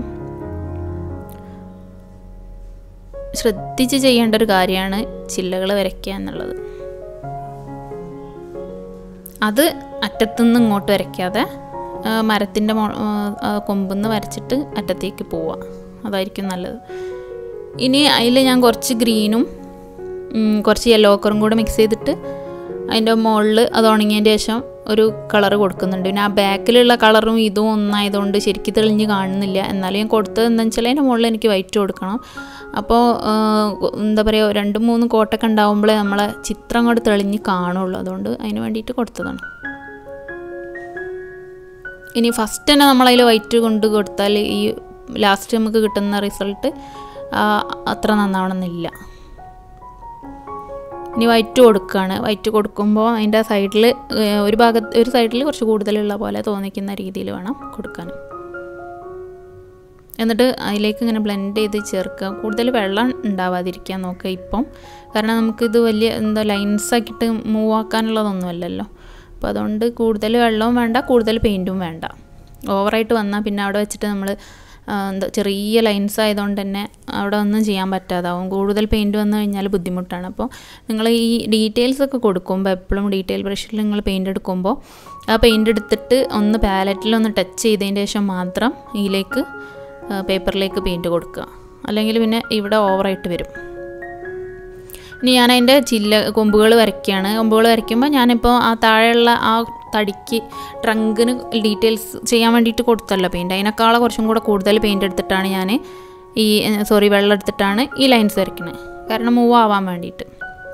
[SPEAKER 1] ശ്രദ്ധിച്ച് ചെയ്യേണ്ട ഒരു കാര്യമാണ് ചില്ലകൾ വരയ്ക്കുക എന്നുള്ളത് അത് അറ്റത്തുനിന്ന് ഇങ്ങോട്ട് വരയ്ക്കാതെ മരത്തിൻ്റെ കൊമ്പെന്ന് വരച്ചിട്ട് അറ്റത്തേക്ക് പോവുക അതായിരിക്കും നല്ലത് ഇനി അതിൽ ഞാൻ കുറച്ച് ഗ്രീനും കുറച്ച് യെല്ലോ കളറും കൂടെ മിക്സ് ചെയ്തിട്ട് അതിൻ്റെ മുകളിൽ അത് ഉണങ്ങിയതിന് ശേഷം ഒരു കളർ കൊടുക്കുന്നുണ്ട് പിന്നെ ആ ബാക്കിലുള്ള കളറും ഇതും ഒന്നായതുകൊണ്ട് ശരിക്കും തെളിഞ്ഞ് കാണുന്നില്ല എന്നാലും ഞാൻ കൊടുത്തത് എന്താണെന്ന് വെച്ചാൽ അതിൻ്റെ മുകളിൽ എനിക്ക് വൈറ്റ് കൊടുക്കണം അപ്പോൾ എന്താ പറയുക രണ്ട് മൂന്ന് കോട്ടൊക്കെ ഉണ്ടാകുമ്പോഴേ നമ്മളെ ചിത്രം അങ്ങോട്ട് തെളിഞ്ഞ് കാണുള്ളൂ അതുകൊണ്ട് അതിന് വേണ്ടിയിട്ട് കൊടുത്തതാണ് ഇനി ഫസ്റ്റ് തന്നെ നമ്മളതിൽ വൈറ്റ് കൊണ്ട് കൊടുത്താൽ ഈ ലാസ്റ്റ് നമുക്ക് കിട്ടുന്ന റിസൾട്ട് അത്ര നന്നാവണമെന്നില്ല ഇനി വൈറ്റ് കൊടുക്കുകയാണ് വൈറ്റ് കൊടുക്കുമ്പോൾ അതിൻ്റെ സൈഡിൽ ഒരു ഭാഗത്ത് ഒരു സൈഡിൽ കുറച്ച് കൂടുതലുള്ള പോലെ തോന്നിക്കുന്ന രീതിയിൽ വേണം കൊടുക്കാൻ എന്നിട്ട് അതിലേക്ക് ഇങ്ങനെ ബ്ലെൻഡ് ചെയ്ത് ചേർക്കുക കൂടുതൽ വെള്ളം ഉണ്ടാവാതിരിക്കാൻ നോക്കുക ഇപ്പം കാരണം നമുക്കിത് വലിയ എന്താ ലൈൻസ് ആക്കിയിട്ട് മൂവ് ആക്കാനുള്ളതൊന്നുമല്ലല്ലോ അപ്പോൾ അതുകൊണ്ട് കൂടുതൽ വെള്ളവും വേണ്ട കൂടുതൽ പെയിൻറ്റും വേണ്ട ഓവറായിട്ട് വന്നാൽ പിന്നെ അവിടെ വെച്ചിട്ട് നമ്മൾ എന്താ ചെറിയ ലൈൻസ് ആയതുകൊണ്ട് തന്നെ അവിടെ ഒന്നും ചെയ്യാൻ പറ്റാതാവും കൂടുതൽ പെയിൻറ്റ് വന്നു കഴിഞ്ഞാൽ ബുദ്ധിമുട്ടാണ് അപ്പോൾ നിങ്ങൾ ഈ ഡീറ്റെയിൽസ് ഒക്കെ കൊടുക്കുമ്പോൾ എപ്പോഴും ഡീറ്റെയിൽ ബ്രഷിൽ നിങ്ങൾ പെയിൻറ്റ് എടുക്കുമ്പോൾ ആ പെയിൻറ്റ് എടുത്തിട്ട് ഒന്ന് പാലറ്റിൽ ഒന്ന് ടച്ച് ചെയ്തതിന് ശേഷം മാത്രം ഇതിലേക്ക് പേപ്പറിലേക്ക് പെയിൻറ്റ് കൊടുക്കുക അല്ലെങ്കിൽ പിന്നെ ഇവിടെ ഓവറായിട്ട് വരും ഇനി ഞാൻ അതിൻ്റെ ചില്ല കൊമ്പുകൾ വരയ്ക്കുകയാണ് കൊമ്പുകൾ വരയ്ക്കുമ്പോൾ ഞാനിപ്പോൾ ആ താഴെയുള്ള ആ തടിക്ക് ട്രങ്കിന് ഡീറ്റെയിൽസ് ചെയ്യാൻ വേണ്ടിയിട്ട് കൊടുത്തല്ലോ പെയിൻറ്റ് അതിനേക്കാളും കുറച്ചും കൂടെ കൂടുതൽ പെയിൻറ്റ് എടുത്തിട്ടാണ് ഞാൻ ഈ സോറി വെള്ളം എടുത്തിട്ടാണ് ഈ ലൈൻസ് വരയ്ക്കുന്നത് കാരണം മൂവ് ആവാൻ വേണ്ടിയിട്ട്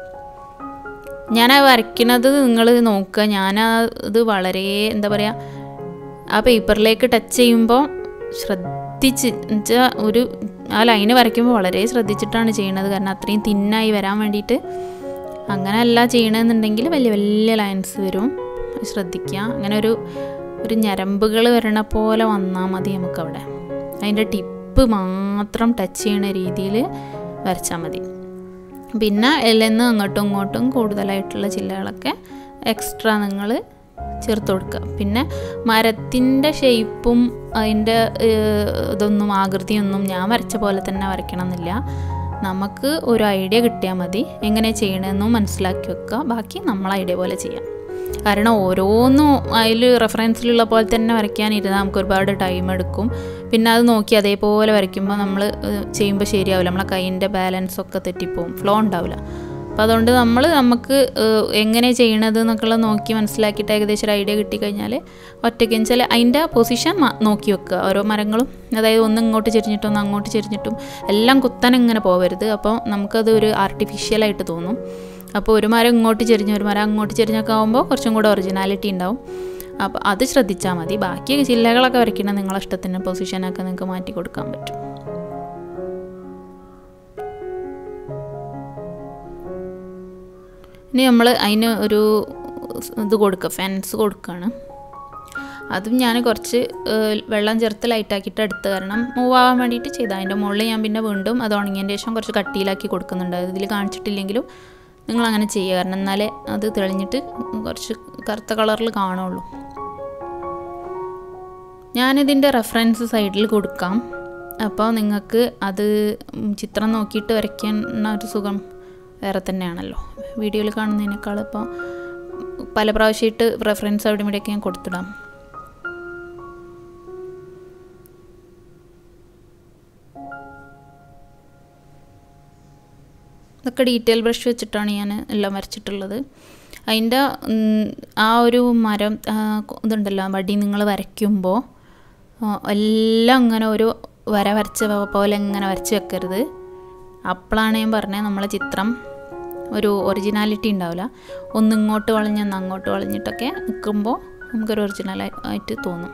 [SPEAKER 1] ഞാൻ വരയ്ക്കുന്നത് നിങ്ങൾ നോക്കുക ഞാൻ അത് വളരെ എന്താ പറയുക ആ പേപ്പറിലേക്ക് ടച്ച് ചെയ്യുമ്പോൾ ശ്രദ്ധിച്ച് എന്നുവെച്ചാൽ ഒരു ആ ലൈന് വരയ്ക്കുമ്പോൾ വളരെ ശ്രദ്ധിച്ചിട്ടാണ് ചെയ്യണത് കാരണം അത്രയും തിന്നായി വരാൻ വേണ്ടിയിട്ട് അങ്ങനെയല്ല ചെയ്യണമെന്നുണ്ടെങ്കിൽ വലിയ വലിയ ലൈൻസ് വരും ശ്രദ്ധിക്കുക അങ്ങനെ ഒരു ഒരു ഞരമ്പുകൾ വരണ പോലെ വന്നാൽ മതി നമുക്കവിടെ അതിൻ്റെ ടിപ്പ് മാത്രം ടച്ച് ചെയ്യണ രീതിയിൽ വരച്ചാൽ മതി പിന്നെ എല്ലെന്ന് അങ്ങോട്ടും ഇങ്ങോട്ടും കൂടുതലായിട്ടുള്ള ചില്ലകളൊക്കെ എക്സ്ട്രാ നിങ്ങൾ ചേർത്ത് കൊടുക്കുക പിന്നെ മരത്തിൻ്റെ ഷേപ്പും അതിൻ്റെ ഇതൊന്നും ആകൃതിയൊന്നും ഞാൻ വരച്ച പോലെ തന്നെ വരയ്ക്കണം എന്നില്ല നമുക്ക് ഒരു ഐഡിയ കിട്ടിയാൽ മതി എങ്ങനെ ചെയ്യണമെന്നും മനസ്സിലാക്കി വെക്കുക ബാക്കി നമ്മൾ ഐഡിയ പോലെ ചെയ്യാം കാരണം ഓരോന്നും അതിൽ റെഫറൻസിലുള്ള പോലെ തന്നെ വരയ്ക്കാനിരുന്നാൽ നമുക്ക് ഒരുപാട് ടൈം എടുക്കും പിന്നെ അത് നോക്കി അതേപോലെ വരയ്ക്കുമ്പോൾ നമ്മൾ ചെയ്യുമ്പോൾ ശരിയാവില്ല നമ്മളെ കൈയിൻ്റെ ബാലൻസ് ഒക്കെ തെറ്റിപ്പോവും ഫ്ലോ ഉണ്ടാവില്ല അപ്പോൾ അതുകൊണ്ട് നമ്മൾ നമുക്ക് എങ്ങനെ ചെയ്യണത് എന്നൊക്കെയുള്ള നോക്കി മനസ്സിലാക്കിയിട്ട് ഏകദേശം ഒരു ഐഡിയ കിട്ടിക്കഴിഞ്ഞാൽ ഒറ്റയ്ക്ക് വെച്ചാൽ അതിൻ്റെ പൊസിഷൻ നോക്കി വെക്കുക ഓരോ മരങ്ങളും അതായത് ഒന്ന് ഇങ്ങോട്ട് ചെരിഞ്ഞിട്ടും ഒന്ന് അങ്ങോട്ട് ചെരിഞ്ഞിട്ടും എല്ലാം കുത്തനെ ഇങ്ങനെ പോകരുത് അപ്പോൾ നമുക്കത് ഒരു ആർട്ടിഫിഷ്യലായിട്ട് തോന്നും അപ്പോൾ ഒരു മരം ഇങ്ങോട്ട് ചെരിഞ്ഞ് ഒരു മരം അങ്ങോട്ട് ചെരിഞ്ഞൊക്കെ ആകുമ്പോൾ കുറച്ചും കൂടെ ഒറിജിനാലിറ്റി ഉണ്ടാവും അപ്പോൾ അത് ശ്രദ്ധിച്ചാൽ മതി ബാക്കി ചില്ലകളൊക്കെ വരയ്ക്കണം നിങ്ങളെ ഇഷ്ടത്തിന് പൊസിഷനൊക്കെ നിങ്ങൾക്ക് മാറ്റി കൊടുക്കാൻ പറ്റും ഇനി നമ്മൾ അതിന് ഒരു ഇത് കൊടുക്കുക ഫെൻസ് കൊടുക്കുകയാണ് അതും ഞാൻ കുറച്ച് ഏഹ്, വെള്ളം ചേർത്ത് ലൈറ്റാക്കിയിട്ട് എടുത്ത് കാരണം മൂവ് ആവാൻ വേണ്ടിയിട്ട് ചെയ്ത അതിൻ്റെ മുകളിൽ ഞാൻ പിന്നെ വീണ്ടും അത് ഉണങ്ങിയതിൻ്റെ ശേഷം കുറച്ച് കട്ടിയിലാക്കി കൊടുക്കുന്നുണ്ട് അത് ഇതിൽ കാണിച്ചിട്ടില്ലെങ്കിലും നിങ്ങൾ അങ്ങനെ ചെയ്യുക കാരണം എന്നാലേ അത് തെളിഞ്ഞിട്ട് കുറച്ച് കറുത്ത കളറിൽ കാണുള്ളൂ ഞാനിതിൻ്റെ റെഫറൻസ് സൈഡിൽ കൊടുക്കാം അപ്പോൾ നിങ്ങൾക്ക് അത് ഉം, ചിത്രം നോക്കിയിട്ട് വരയ്ക്കാൻ ഒരു സുഖം വേറെ തന്നെയാണല്ലോ വീഡിയോയിൽ കാണുന്നതിനേക്കാൾ ഇപ്പോൾ പല പ്രാവശ്യമായിട്ട് റെഫറൻസ് അവിടെ ഇവിടെയൊക്കെ ഞാൻ കൊടുത്തിടാം ഇതൊക്കെ ഡീറ്റെയിൽ ബ്രഷ് വെച്ചിട്ടാണ് ഞാൻ എല്ലാം വരച്ചിട്ടുള്ളത് അതിൻ്റെ ഉം, ആ ഒരു മരം ആ, ഇതുണ്ടല്ലോ വടി നിങ്ങൾ വരയ്ക്കുമ്പോൾ ആ, എല്ലാം അങ്ങനെ ഒരു വര വരച്ച പോലെ ഇങ്ങനെ വരച്ച് വെക്കരുത് അപ്പോഴാണ് ഞാൻ പറഞ്ഞത് നമ്മളെ ചിത്രം ഒരു ഒറിജിനാലിറ്റി ഉണ്ടാവില്ല ഒന്ന് ഇങ്ങോട്ട് വളഞ്ഞ് ഒന്ന് അങ്ങോട്ട് വളഞ്ഞിട്ടൊക്കെ നിൽക്കുമ്പോൾ നമുക്കൊരു ഒറിജിനൽ ആയിട്ട് തോന്നും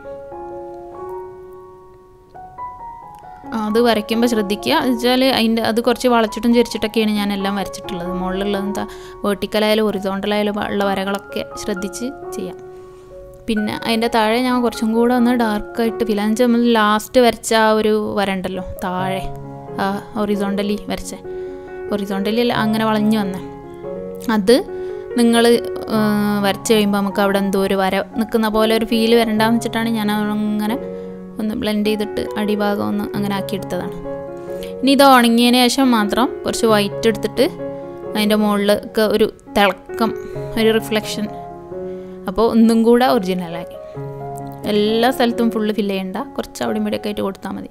[SPEAKER 1] അത് വരയ്ക്കുമ്പോൾ ശ്രദ്ധിക്കുക വെച്ചാൽ അതിൻ്റെ അത് കുറച്ച് വളച്ചിട്ടും ചെരിച്ചിട്ടൊക്കെയാണ് ഞാൻ എല്ലാം വരച്ചിട്ടുള്ളത് മുകളിലുള്ളത് എന്താ വേർട്ടിക്കലായാലും ഒറിസോണ്ടലായാലും ഉള്ള വരകളൊക്കെ ശ്രദ്ധിച്ച് ചെയ്യാം പിന്നെ അതിൻ്റെ താഴെ ഞാൻ കുറച്ചും കൂടെ ഒന്ന് ഡാർക്കായിട്ട് ഫിൽ എന്ന് വെച്ചാൽ നമ്മൾ ലാസ്റ്റ് വരച്ച ആ ഒരു വര ഉണ്ടല്ലോ താഴെ ആ ഒറിസോണ്ടലി വരച്ച ഒറിസോണ്ടലി അല്ല അങ്ങനെ വളഞ്ഞു വന്നേ അത് നിങ്ങൾ വരച്ച് കഴിയുമ്പോൾ നമുക്ക് അവിടെ എന്തോ ഒരു വര നിൽക്കുന്ന പോലെ ഒരു ഫീല് വരണ്ടെന്ന് വെച്ചിട്ടാണ് ഞാൻ അങ്ങനെ ഒന്ന് ബ്ലെൻഡ് ചെയ്തിട്ട് അടിഭാഗം ഒന്ന് അങ്ങനെ ആക്കിയെടുത്തതാണ് ഇനി ഇത് ഉണങ്ങിയതിന് ശേഷം മാത്രം കുറച്ച് വൈറ്റ് എടുത്തിട്ട് അതിൻ്റെ മുകളിലൊക്കെ ഒരു തിളക്കം ഒരു റിഫ്ലക്ഷൻ അപ്പോൾ ഒന്നും കൂടെ ഒറിജിനലായി എല്ലാ സ്ഥലത്തും ഫുള്ള് ഫില്ല് ചെയ്യണ്ട കുറച്ച് അവിടെ ഇവിടെയൊക്കെ ആയിട്ട് കൊടുത്താൽ മതി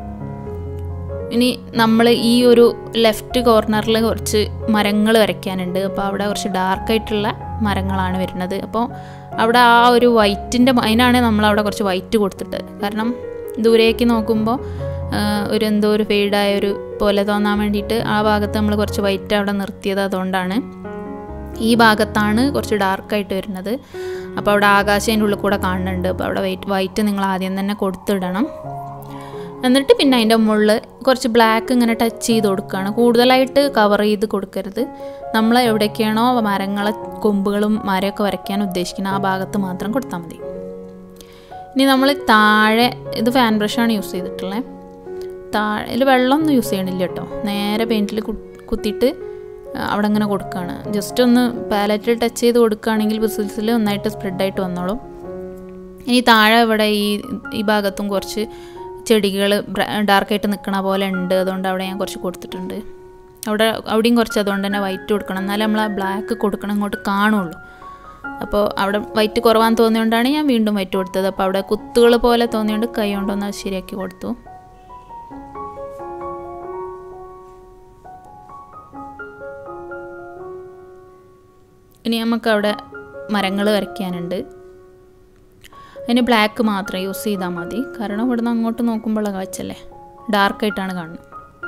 [SPEAKER 1] ഇനി നമ്മൾ ഈ ഒരു ലെഫ്റ്റ് കോർണറിൽ കുറച്ച് മരങ്ങൾ വരയ്ക്കാനുണ്ട് അപ്പോൾ അവിടെ കുറച്ച് ഡാർക്കായിട്ടുള്ള മരങ്ങളാണ് വരുന്നത് അപ്പോൾ അവിടെ ആ ഒരു വൈറ്റിൻ്റെ അതിനാണ് നമ്മൾ അവിടെ കുറച്ച് വൈറ്റ് കൊടുത്തിട്ട് കാരണം ദൂരേക്ക് നോക്കുമ്പോൾ ആ, ഒരു എന്തോ ഒരു ഫെയ്ഡായ ഒരു പോലെ തോന്നാൻ വേണ്ടിയിട്ട് ആ ഭാഗത്ത് നമ്മൾ കുറച്ച് വൈറ്റ് അവിടെ നിർത്തിയത് അതുകൊണ്ടാണ് ഈ ഭാഗത്താണ് കുറച്ച് ഡാർക്കായിട്ട് വരുന്നത് അപ്പോൾ അവിടെ ആകാശം അതിൻ്റെ ഉള്ളിൽ കൂടെ കാണുന്നുണ്ട് അപ്പോൾ അവിടെ വൈറ്റ് വൈറ്റ് നിങ്ങൾ ആദ്യം തന്നെ കൊടുത്തിടണം എന്നിട്ട് പിന്നെ അതിൻ്റെ മുകളിൽ കുറച്ച് ബ്ലാക്ക് ഇങ്ങനെ ടച്ച് ചെയ്ത് കൊടുക്കുകയാണ് കൂടുതലായിട്ട് കവർ ചെയ്ത് കൊടുക്കരുത് നമ്മൾ എവിടേക്കാണോ മരങ്ങളെ കൊമ്പുകളും മരമൊക്കെ വരയ്ക്കാൻ ഉദ്ദേശിക്കുന്നത് ആ ഭാഗത്ത് മാത്രം കൊടുത്താൽ മതി ഇനി നമ്മൾ താഴെ ഇത് ഫാൻ ബ്രഷാണ് യൂസ് ചെയ്തിട്ടുള്ളത് താഴെ ഇതിൽ വെള്ളമൊന്നും യൂസ് ചെയ്യണില്ല കേട്ടോ നേരെ പെയിൻറ്റിൽ കുത്തിയിട്ട് അവിടെ അങ്ങനെ കൊടുക്കുകയാണ് ജസ്റ്റ് ഒന്ന് പാലറ്റിൽ ടച്ച് ചെയ്ത് കൊടുക്കുകയാണെങ്കിൽ ബിസിൽസിൽ ഒന്നായിട്ട് സ്പ്രെഡായിട്ട് വന്നോളും ഇനി താഴെ ഇവിടെ ഈ ഈ ഭാഗത്തും കുറച്ച് ചെടികൾ ഡാർക്കായിട്ട് നിൽക്കണ പോലെ ഉണ്ട് അതുകൊണ്ട് അവിടെ ഞാൻ കുറച്ച് കൊടുത്തിട്ടുണ്ട് അവിടെ അവിടെയും കുറച്ച് അതുകൊണ്ട് തന്നെ വൈറ്റ് കൊടുക്കണം എന്നാലേ നമ്മൾ ആ ബ്ലാക്ക് കൊടുക്കണം ഇങ്ങോട്ട് കാണുള്ളൂ അപ്പോൾ അവിടെ വൈറ്റ് കുറവാന്ന് തോന്നിയോണ്ടാണ് ഞാൻ വീണ്ടും വൈറ്റ് കൊടുത്തത് അപ്പോൾ അവിടെ കുത്തുകൾ പോലെ തോന്നിയോണ്ട് കൈ കൊണ്ടൊന്ന് അത് ശരിയാക്കി കൊടുത്തു ഇനി നമുക്ക് അവിടെ മരങ്ങൾ വരയ്ക്കാനുണ്ട് അതിന് ബ്ലാക്ക് മാത്രം യൂസ് ചെയ്താൽ മതി കാരണം ഇവിടുന്ന് അങ്ങോട്ട് നോക്കുമ്പോഴുള്ള കാഴ്ചല്ലേ ഡാർക്കായിട്ടാണ് കാണുന്നത്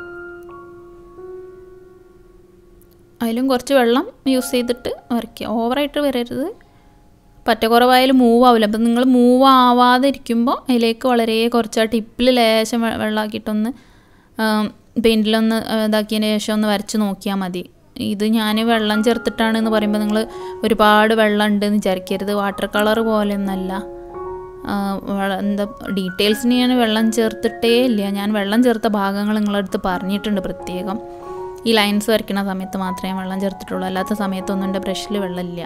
[SPEAKER 1] അതിലും കുറച്ച് വെള്ളം യൂസ് ചെയ്തിട്ട് വരയ്ക്കുക ഓവറായിട്ട് വരരുത് പറ്റക്കുറവായാലും മൂവ് ആവില്ല അപ്പം നിങ്ങൾ മൂവ് ആവാതെ ഇരിക്കുമ്പോൾ അതിലേക്ക് വളരെ കുറച്ച് ആ ടിപ്പിൽ ലേശം വെ- വെള്ളമാക്കിയിട്ടൊന്ന് പെയിൻറ്റിലൊന്ന് ഇതാക്കിയതിന് ശേഷം ഒന്ന് വരച്ച് നോക്കിയാൽ മതി ഇത് ഞാൻ വെള്ളം ചേർത്തിട്ടാണ് എന്ന് പറയുമ്പോൾ നിങ്ങൾ ഒരുപാട് വെള്ളം ഉണ്ടെന്ന് വിചാരിക്കരുത് വാട്ടർ കളർ പോലെയൊന്നല്ല ആ, വള- എന്താ ഡീറ്റെയിൽസിന് ഞാൻ വെള്ളം ചേർത്തിട്ടേ ഇല്ല ഞാൻ വെള്ളം ചേർത്ത ഭാഗങ്ങൾ നിങ്ങളടുത്ത് പറഞ്ഞിട്ടുണ്ട് പ്രത്യേകം ഈ ലൈൻസ് വരയ്ക്കുന്ന സമയത്ത് മാത്രമേ ഞാൻ വെള്ളം ചേർത്തിട്ടുള്ളൂ അല്ലാത്ത സമയത്തൊന്നും എൻ്റെ ബ്രഷിൽ വെള്ളമില്ല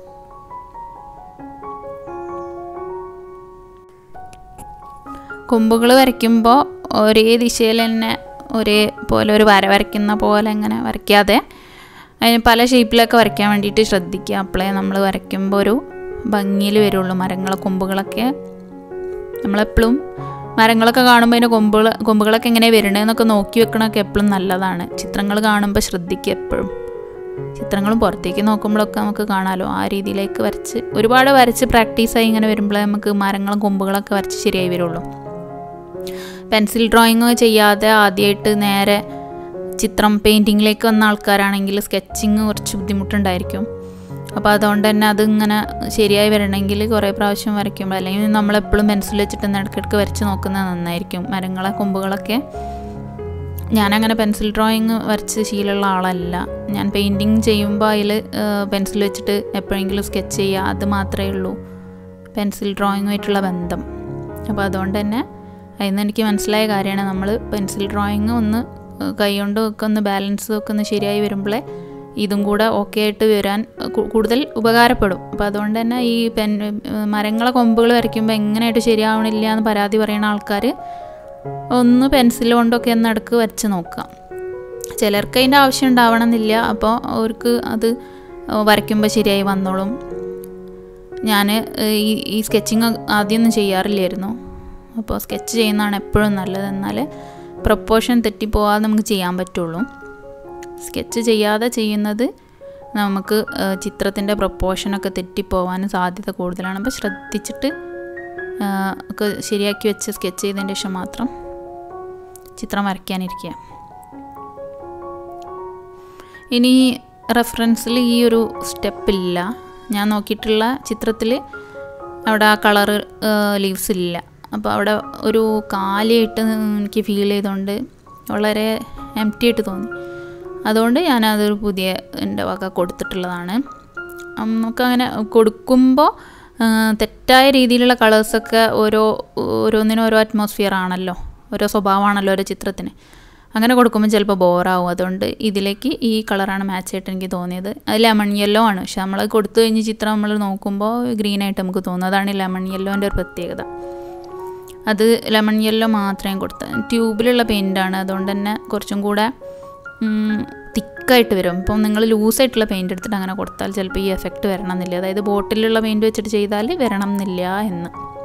[SPEAKER 1] കൊമ്പുകൾ വരയ്ക്കുമ്പോൾ ഒരേ ദിശയിൽ തന്നെ ഒരേ പോലെ ഒരു വര വരയ്ക്കുന്ന പോലെ ഇങ്ങനെ വരയ്ക്കാതെ അതിന് പല ഷേപ്പിലൊക്കെ വരയ്ക്കാൻ വേണ്ടിയിട്ട് ശ്രദ്ധിക്കുക അപ്പോഴേ നമ്മൾ വരയ്ക്കുമ്പോൾ ഒരു ഭംഗിയിൽ വരുള്ളൂ മരങ്ങളെ കൊമ്പുകളൊക്കെ നമ്മളെപ്പോഴും മരങ്ങളൊക്കെ കാണുമ്പോൾ അതിൻ്റെ കൊമ്പുകൾ കൊമ്പുകളൊക്കെ എങ്ങനെ വരണേന്നൊക്കെ നോക്കി വെക്കണമൊക്കെ എപ്പോഴും നല്ലതാണ് ചിത്രങ്ങൾ കാണുമ്പോൾ ശ്രദ്ധിക്കുക എപ്പോഴും ചിത്രങ്ങളും പുറത്തേക്ക് നോക്കുമ്പോഴൊക്കെ നമുക്ക് കാണാമല്ലോ ആ രീതിയിലേക്ക് വരച്ച് ഒരുപാട് വരച്ച് പ്രാക്ടീസായി ഇങ്ങനെ വരുമ്പോഴേ നമുക്ക് മരങ്ങളും കൊമ്പുകളൊക്കെ വരച്ച് ശരിയായി വരുള്ളൂ പെൻസിൽ ഡ്രോയിങ് ചെയ്യാതെ ആദ്യമായിട്ട് നേരെ ചിത്രം പെയിൻറ്റിങ്ങിലേക്ക് വന്ന ആൾക്കാരാണെങ്കിൽ സ്കെച്ചിങ് കുറച്ച് ബുദ്ധിമുട്ടുണ്ടായിരിക്കും അപ്പോൾ അതുകൊണ്ട് തന്നെ അതിങ്ങനെ ശരിയായി വരണമെങ്കിൽ കുറേ പ്രാവശ്യം വരയ്ക്കുമ്പോൾ അല്ലെങ്കിൽ നമ്മളെപ്പോഴും പെൻസിൽ വെച്ചിട്ട് ഒന്ന് ഇടയ്ക്കിടയ്ക്ക് വരച്ച് നോക്കുന്നത് നന്നായിരിക്കും മരങ്ങളെ കൊമ്പുകളൊക്കെ ഞാനങ്ങനെ പെൻസിൽ ഡ്രോയിങ് വരച്ച് ശീലമുള്ള ആളല്ല ഞാൻ പെയിൻറ്റിങ് ചെയ്യുമ്പോൾ അതിൽ പെൻസിൽ വെച്ചിട്ട് എപ്പോഴെങ്കിലും സ്കെച്ച് ചെയ്യുക അത് മാത്രമേ ഉള്ളൂ പെൻസിൽ ഡ്രോയിങ്ങുമായിട്ടുള്ള ബന്ധം അപ്പോൾ അതുകൊണ്ട് തന്നെ അതിൽ നിന്ന് എനിക്ക് മനസ്സിലായ കാര്യമാണ് നമ്മൾ പെൻസിൽ ഡ്രോയിങ് ഒന്ന് കൈകൊണ്ട് ഒക്കെ ഒന്ന് ബാലൻസ് ഒക്കെ ഒന്ന് ശരിയായി വരുമ്പോഴേ ഇതും കൂടെ ഓക്കെ ആയിട്ട് വരാൻ കു- കൂടുതൽ ഉപകാരപ്പെടും അപ്പോൾ അതുകൊണ്ട് തന്നെ ഈ പെൻ മരങ്ങളെ കൊമ്പുകൾ വരയ്ക്കുമ്പോൾ എങ്ങനെയായിട്ട് ശരിയാവണില്ല എന്ന് പരാതി പറയുന്ന ആൾക്കാർ ഒന്ന് പെൻസിൽ കൊണ്ടൊക്കെ ഒന്ന് ഇടക്ക് വരച്ച് നോക്കുക ചിലർക്ക് അതിൻ്റെ ആവശ്യം ഉണ്ടാവണമെന്നില്ല അപ്പോൾ അവർക്ക് അത് വരയ്ക്കുമ്പോൾ ശരിയായി വന്നോളും ഞാൻ ഈ ഈ സ്കെച്ചിങ് ആദ്യമൊന്നും ചെയ്യാറില്ലായിരുന്നു അപ്പോൾ സ്കെച്ച് ചെയ്യുന്നതാണ് എപ്പോഴും നല്ലത് എന്നാൽ പ്രൊപ്പോർഷൻ തെറ്റിപ്പോവാതെ നമുക്ക് ചെയ്യാൻ പറ്റുള്ളൂ സ്കെച്ച് ചെയ്യാതെ ചെയ്യുന്നത് നമുക്ക് ചിത്രത്തിൻ്റെ പ്രൊപ്പോർഷനൊക്കെ തെറ്റിപ്പോവാൻ സാധ്യത കൂടുതലാണ് അപ്പോൾ ശ്രദ്ധിച്ചിട്ട് ആ, ഒക്കെ ശരിയാക്കി വെച്ച് സ്കെച്ച് ചെയ്തതിന് ശേഷം മാത്രം ചിത്രം വരയ്ക്കാനിരിക്കുക ഇനി റെഫറൻസിൽ ഈ ഒരു സ്റ്റെപ്പില്ല ഞാൻ നോക്കിയിട്ടുള്ള ചിത്രത്തിൽ അവിടെ ആ കളറ് ലീവ്സ് ഇല്ല അപ്പോൾ അവിടെ ഒരു കാലിയായിട്ട് എനിക്ക് ഫീൽ ചെയ്തുകൊണ്ട് വളരെ എം ടി ആയിട്ട് തോന്നി അതുകൊണ്ട് ഞാനതൊരു പുതിയ എൻ്റെ വക കൊടുത്തിട്ടുള്ളതാണ് നമുക്കങ്ങനെ കൊടുക്കുമ്പോൾ തെറ്റായ രീതിയിലുള്ള കളേഴ്സൊക്കെ ഓരോ ഓരോന്നിനും ഓരോ അറ്റ്മോസ്ഫിയർ ആണല്ലോ ഓരോ സ്വഭാവമാണല്ലോ ഓരോ ചിത്രത്തിന് അങ്ങനെ കൊടുക്കുമ്പോൾ ചിലപ്പോൾ ബോറാവും അതുകൊണ്ട് ഇതിലേക്ക് ഈ കളറാണ് മാച്ച് ആയിട്ട് എനിക്ക് തോന്നിയത് അത് ലെമൺ യെല്ലോ ആണ് പക്ഷെ നമ്മൾ കൊടുത്തു കഴിഞ്ഞ് ചിത്രം നമ്മൾ നോക്കുമ്പോൾ ഗ്രീൻ ആയിട്ട് നമുക്ക് തോന്നും അതാണ് ലെമൺ യെല്ലോൻ്റെ ഒരു പ്രത്യേകത അത് ലെമൺ യെല്ലോ മാത്രമേ കൊടുത്ത ട്യൂബിലുള്ള പെയിൻ്റാണ് അതുകൊണ്ട് തന്നെ കുറച്ചും കൂടെ തിക്കായിട്ട് വരും ഇപ്പം നിങ്ങൾ ലൂസായിട്ടുള്ള പെയിൻറ് എടുത്തിട്ട് അങ്ങനെ കൊടുത്താൽ ചിലപ്പോൾ ഈ എഫക്റ്റ് വരണം എന്നില്ല അതായത് ബോട്ടിലുള്ള പെയിൻറ് വെച്ചിട്ട് ചെയ്താൽ വരണം എന്നില്ല എന്ന്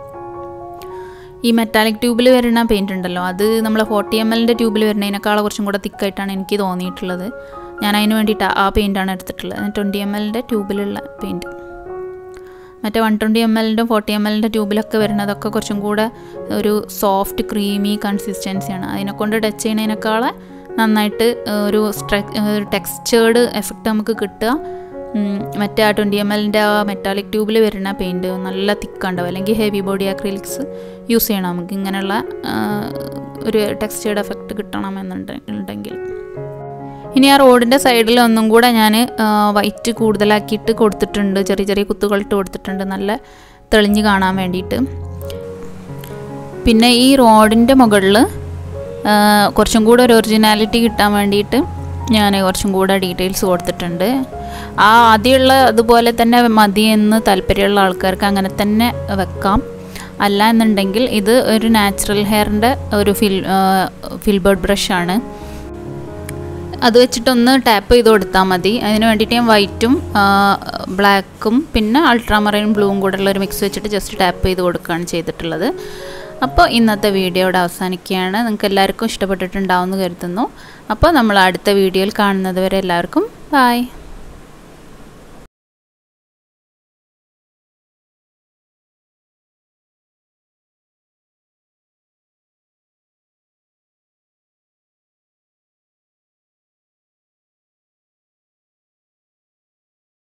[SPEAKER 1] ഈ മെറ്റാലിക് ട്യൂബിൽ വരുന്ന പെയിൻ്റ് ഉണ്ടല്ലോ അത് നമ്മൾ ഫോർട്ടി എം എല്ലിൻ്റെ ട്യൂബിൽ വരുന്നതിനേക്കാൾ കുറച്ചും കൂടെ തിക്കായിട്ടാണ് എനിക്ക് തോന്നിയിട്ടുള്ളത് ഞാൻ അതിന് വേണ്ടിയിട്ട് ആ പെയിൻ്റാണ് എടുത്തിട്ടുള്ളത് ട്വൻറ്റി എം എല്ലിൻ്റെ ട്യൂബിലുള്ള പെയിൻറ്റ് മറ്റേ വൺ ട്വൻറ്റി എം എല്ലിൻ്റെ ഫോർട്ടി എം എല്ലിൻ്റെ ട്യൂബിലൊക്കെ വരുന്നതൊക്കെ കുറച്ചും കൂടെ ഒരു സോഫ്റ്റ് ക്രീമി കൺസിസ്റ്റൻസിയാണ് അതിനെക്കൊണ്ട് ടച്ച് ചെയ്യുന്നതിനേക്കാൾ നന്നായിട്ട് ഒരു സ്ട്രെ ടെക്സ്ചേർഡ് എഫക്റ്റ് നമുക്ക് കിട്ടുക ഉം, മറ്റേ ആ ട്വൻറ്റി എം എല്ലിൻ്റെ ആ മെറ്റാലിക് ട്യൂബിൽ വരുന്ന പെയിൻറ്റ് നല്ല തിക്കുണ്ടാവും അല്ലെങ്കിൽ ഹെവി ബോഡി അക്രിലിക്സ് യൂസ് ചെയ്യണം നമുക്ക് ഇങ്ങനെയുള്ള ആ, ഒരു ടെക്സ്ചേർഡ് എഫക്റ്റ് കിട്ടണമെന്നുണ്ടെങ്കിൽ ഇനി ആ റോഡിൻ്റെ സൈഡിൽ ഒന്നും കൂടെ ഞാൻ വൈറ്റ് കൂടുതലാക്കിയിട്ട് കൊടുത്തിട്ടുണ്ട് ചെറിയ ചെറിയ കുത്തുകളിട്ട് കൊടുത്തിട്ടുണ്ട് നല്ല തെളിഞ്ഞ് കാണാൻ വേണ്ടിയിട്ട് പിന്നെ ഈ റോഡിൻ്റെ മുകളിൽ കുറച്ചും കൂടെ ഒരു ഒറിജിനാലിറ്റി കിട്ടാൻ വേണ്ടിയിട്ട് ഞാൻ കുറച്ചും കൂടെ ഡീറ്റെയിൽസ് കൊടുത്തിട്ടുണ്ട് ആ ആദ്യമുള്ള അതുപോലെ തന്നെ മതി എന്ന് താല്പര്യമുള്ള ആൾക്കാർക്ക് അങ്ങനെ തന്നെ വെക്കാം അല്ല എന്നുണ്ടെങ്കിൽ ഇത് ഒരു നാച്ചുറൽ ഹെയറിൻ്റെ ഒരു ഫിൽ ഫിൽബേർഡ് ബ്രഷാണ് അത് വെച്ചിട്ടൊന്ന് ടാപ്പ് ചെയ്ത് കൊടുത്താൽ മതി അതിന് വേണ്ടിയിട്ട് ഞാൻ വൈറ്റും ബ്ലാക്കും പിന്നെ അൾട്രാമറൈൻ ബ്ലൂവും കൂടെ ഉള്ള ഒരു മിക്സ് വെച്ചിട്ട് ജസ്റ്റ് ടാപ്പ് ചെയ്ത് കൊടുക്കുകയാണ് ചെയ്തിട്ടുള്ളത് അപ്പോൾ ഇന്നത്തെ വീഡിയോ ഇവിടെ അവസാനിക്കുകയാണ് നിങ്ങൾക്ക് എല്ലാവർക്കും ഇഷ്ടപ്പെട്ടിട്ടുണ്ടാവുമെന്ന് കരുതുന്നു അപ്പോൾ നമ്മൾ അടുത്ത വീഡിയോയിൽ കാണുന്നത് വരെ എല്ലാവർക്കും ബായ്